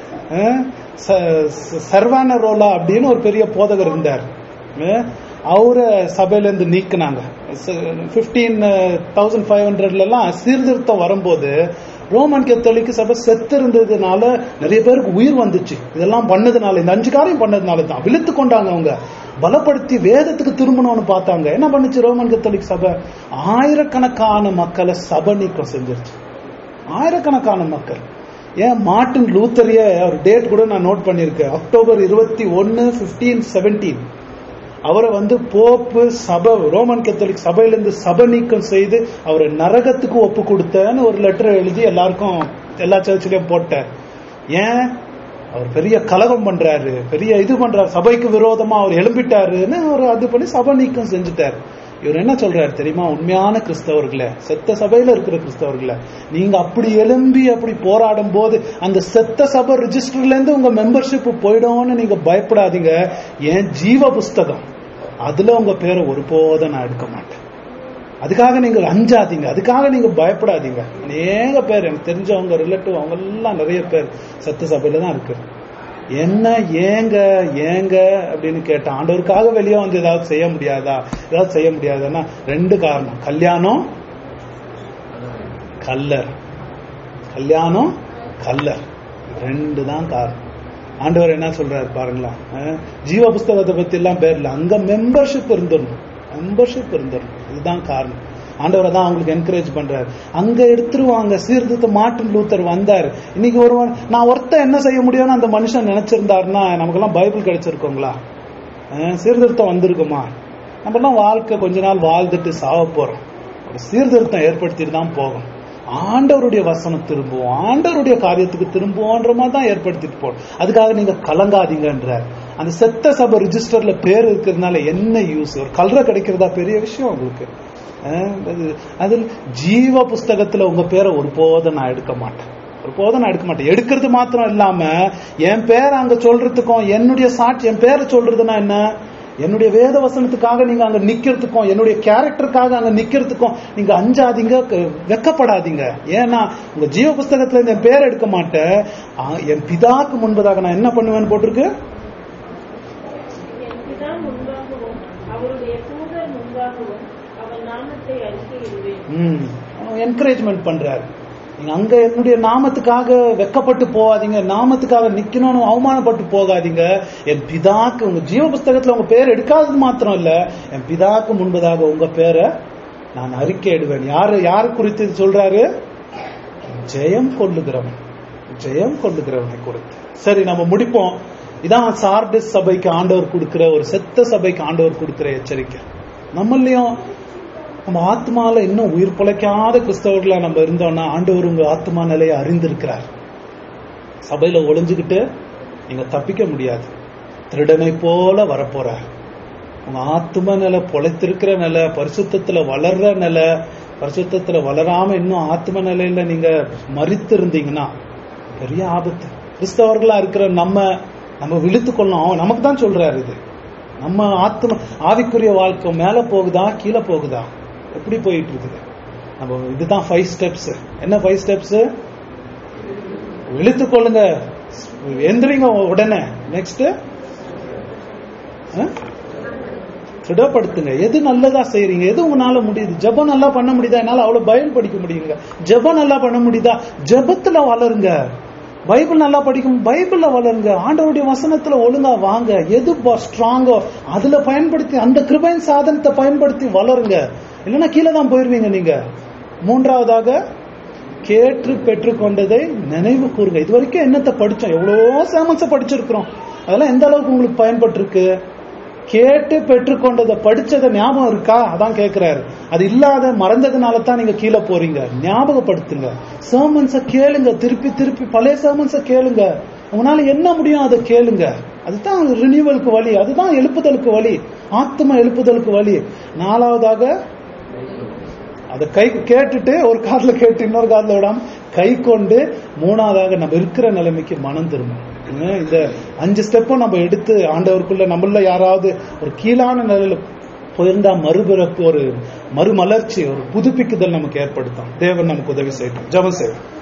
சர்வான ரோலா அப்படின்னு ஒரு பெரிய போதகர் இருந்தார் அஹ் அவரை சபையில இருந்து நீக்கினாங்க பிப்டீன் தௌசண்ட் ஃபைவ் ஹண்ட்ரட்லாம் சீர்திருத்தம் வரும்போது ரோமன் கத்தோலிக்கு சபை செத்து இருந்ததுனால நிறைய பேருக்கு உயிர் வந்துச்சு இதெல்லாம் பண்ணதுனால இந்த அஞ்சு காரியம் பண்ணதுனால தான் விழுத்து கொண்டாங்க அவங்க பலப்படுத்தி வேதத்துக்கு திரும்பணும்னு பார்த்தாங்க என்ன பண்ணுச்சு ரோமன் கத்தோலிக் சபை ஆயிரக்கணக்கான மக்களை சபை நீக்கம் செஞ்சிருச்சு ஆயிரக்கணக்கான மக்கள் ஏன் மார்ட்டின் லூத்தரிய ஒரு டேட் கூட நான் நோட் பண்ணியிருக்கேன் அக்டோபர் இருபத்தி ஒன்னு பிப்டீன் செவன்டீன் அவரை வந்து போப்பு சபை ரோமன் கத்தோலிக் சபையிலிருந்து சபை நீக்கம் செய்து அவரை நரகத்துக்கு ஒப்பு கொடுத்தேன்னு ஒரு லெட்டர் எழுதி எல்லாருக்கும் எல்லா சர்ச்சிலையும் போட்டார் ஏன் அவர் பெரிய கலகம் பண்றாரு பெரிய இது பண்றாரு சபைக்கு விரோதமா அவர் எழும்பிட்டாருன்னு அவர் அது பண்ணி சபை நீக்கம் செஞ்சுட்டார் இவர் என்ன சொல்றாரு தெரியுமா உண்மையான கிறிஸ்தவர்களே செத்த சபையில இருக்கிற கிறிஸ்தவர்களே நீங்க அப்படி எழும்பி அப்படி போராடும் போது அந்த செத்த சபை ரிஜிஸ்டர்ல இருந்து உங்க மெம்பர்ஷிப் போயிடும்னு நீங்க பயப்படாதீங்க ஏன் ஜீவ புஸ்தகம் அதுல உங்க பேரை ஒருபோதும் நான் எடுக்க மாட்டேன் அதுக்காக நீங்க அஞ்சாதீங்க அதுக்காக நீங்க பயப்படாதீங்க அநேக பேர் எனக்கு தெரிஞ்சவங்க ரிலேட்டிவ் அவங்க எல்லாம் நிறைய பேர் சத்த சபையில தான் இருக்கு என்ன ஏங்க ஏங்க அப்படின்னு கேட்டேன் ஆண்டவருக்காக வெளியே வந்து ஏதாவது செய்ய முடியாதா ஏதாவது செய்ய முடியாதான்னா ரெண்டு காரணம் கல்யாணம் கல்லர் கல்யாணம் கல்லர் ரெண்டு தான் காரணம் ஆண்டவர் என்ன சொல்றாரு பாருங்களா அஹ், ஜீவ புஸ்தகத்தை பத்தி எல்லாம் பேர்ல அங்க மெம்பர்ஷிப் இருந்துடணும் மெம்பர்ஷிப் இருந்துடணும் இதுதான் காரணம் ஆண்டவரை தான் அவங்களுக்கு என்கரேஜ் பண்றாரு அங்க எடுத்துருவாங்க சீர்திருத்த மார்ட்டின் லூத்தர் வந்தார் இன்னைக்கு ஒருவன் நான் ஒருத்தன் என்ன செய்ய முடியும்னு அந்த மனுஷன் நினைச்சிருந்தாருன்னா நமக்கெல்லாம் பைபிள் கிடைச்சிருக்கோங்களா அஹ், சீர்திருத்தம் வந்திருக்குமா நம்ம எல்லாம் வாழ்க்கை கொஞ்ச நாள் வாழ்ந்துட்டு சாவ போறோம் ஒரு சீர்திருத்தம் ஏற்படுத்திட்டு தான் போகும் ஆண்டவருடைய வசனம் திரும்புவோம் ஆண்டவருடைய காரியத்துக்கு திரும்புவோன்ற மாதிரி தான் ஏற்படுத்திட்டு போகணும் அதுக்காக நீங்க கலங்காதீங்கன்றார் அந்த செத்த சபை ரிஜிஸ்டர்ல பேர் இருக்கிறதுனால என்ன யூஸ் ஒரு கல்ற கிடைக்கிறதா பெரிய விஷயம் உங்களுக்கு அஹ் அது- அதில் ஜீவ புஸ்தகத்துல உங்க பேரை ஒருபோதும் நான் எடுக்க மாட்டேன் ஒருபோதும் நான் எடுக்க மாட்டேன் எடுக்கிறது மாத்திரம் இல்லாம என் பேரை அங்க சொல்றதுக்கும் என்னுடைய சாட்சி என் பேரை சொல்றதுன்னா என்ன என்னுடைய வேத வசனத்துக்காக நீங்க அங்க நிக்கிறதுக்கும் என்னுடைய கேரக்டருக்காக அங்க நிக்கிறதுக்கும் நீங்க அஞ்சாதீங்க க- வெக்கப்படாதீங்க ஏன்னா உங்க ஜீவ புஸ்தகத்துல இருந்து என் பேர் எடுக்க மாட்டேன் ஆ, என் பிதாக்கு முன்பதாக நான் என்ன பண்ணுவேன்னு போட்டிருக்கு என் பிதா முன்பாகவும் அவருடைய தூதர் முன்பாகவும் அவன் நாமத்தை அறிக்கையிடுவேன் என்கரேஜ்மெண்ட் பண்றாரு நீங்க அங்க என்னுடைய நாமத்துக்காக வெக்கப்பட்டு போகாதீங்க நாமத்துக்காக நிக்கணும்னு அவமானப்பட்டு போகாதீங்க என் பிதாக்கு உங்க ஜீவ புஸ்தகத்துல உங்க பேர் எடுக்காதது மாத்திரம் இல்ல என் பிதாக்கு முன்பதாக உங்க பேரை நான் அறிக்கையிடுவேன் யாரு யாரு குறித்து இது சொல்றாரு ஜெயம் கொள்ளுகிறவன் ஜெயம் கொள்ளுகிறவனை குறித்து சரி நம்ம முடிப்போம் இதான் சார்டிஸ் சபைக்கு ஆண்டவர் கொடுக்கிற ஒரு செத்த சபைக்கு ஆண்டவர் கொடுக்கிற எச்சரிக்கை நம்மளையும் நம்ம ஆத்மால இன்னும் உயிர் பிழைக்காத கிறிஸ்தவர்களா நம்ம இருந்தோம்னா ஆண்டவர் உங்க ஆத்மா நிலையை அறிந்திருக்கிறார் சபையில ஒளிஞ்சுக்கிட்டு நீங்க தப்பிக்க முடியாது திருடனை போல வரப்போறார் உங்க ஆத்ம நிலை பொழைத்திருக்கிற நிலை பரிசுத்தத்துல வளர்ற நிலை பரிசுத்தத்துல வளராம இன்னும் ஆத்ம நிலையில நீங்க மறித்து இருந்தீங்கன்னா பெரிய ஆபத்து கிறிஸ்தவர்களா இருக்கிற நம்ம நம்ம விழுத்து கொள்ளணும் அவன் நமக்கு தான் சொல்றாரு இது நம்ம ஆத்ம ஆவிக்குரிய வாழ்க்கை மேல போகுதா கீழே போகுதா எப்படி போயிட்டு இருக்குது நம்ம இதுதான் ஃபைவ் ஸ்டெப்ஸ் என்ன ஃபைவ் ஸ்டெப்ஸ் விழுத்து கொள்ளுங்க எந்திரிங்க உடனே நெக்ஸ்ட் திடப்படுத்துங்க எது நல்லதா செய்றீங்க எது உங்களால முடியுது ஜெபம் நல்லா பண்ண முடியுதா என்னால அவ்வளவு பைபிள் படிக்க முடியுங்க ஜெபம் நல்லா பண்ண முடியுதா ஜெபத்துல வளருங்க பைபிள் நல்லா படிக்கும் பைபிள்ல வளருங்க ஆண்டவருடைய வசனத்துல ஒழுங்கா வாங்க எது ஸ்ட்ராங்கோ அதுல பயன்படுத்தி அந்த கிருபையின் சாதனத்தை பயன்படுத்தி வளருங்க இல்லைன்னா கீழே தான் போயிருவீங்க நீங்க மூன்றாவதாக கேட்டு பெற்றுக்கொண்டதை நினைவு கூறுங்க இது வரைக்கும் என்னத்தை படிச்சோம் எவ்வளவோ சேமன்ஸ படிச்சிருக்கிறோம் அதெல்லாம் எந்த அளவுக்கு உங்களுக்கு பயன்பட்டிருக்கு கேட்டு பெற்றுக்கொண்டதை படிச்சதை ஞாபகம் இருக்கா அதான் கேட்கிறாரு அது இல்லாத மறந்ததுனால தான் நீங்க கீழே போறீங்க ஞாபகப்படுத்துங்க சர்மன்ஸ கேளுங்க திருப்பி திருப்பி பழைய சர்மன்ஸ கேளுங்க உங்களால என்ன முடியும் அதை கேளுங்க அதுதான் ரினியூவலுக்கு வழி அதுதான் எழுப்புதலுக்கு வழி ஆத்ம எழுப்புதலுக்கு வழி நாலாவதாக அதை கை கேட்டுட்டு ஒரு காதுல கேட்டு இன்னொரு காதுல விடாம கை கொண்டு மூணாவதாக நம்ம இருக்கிற நிலைமைக்கு மனம் திரும்பும் உம், இந்த அஞ்சு ஸ்டெப்பும் நம்ம எடுத்து ஆண்டவருக்குள்ள நம்மள யாராவது ஒரு கீழான நிலையில போயிருந்தா மறுபிறப்பு ஒரு மறுமலர்ச்சி ஒரு புதுப்பிக்குதல் நமக்கு ஏற்படுத்தும் தேவன் நமக்கு உதவி செய்யட்டும் ஜெபம் செய்யும்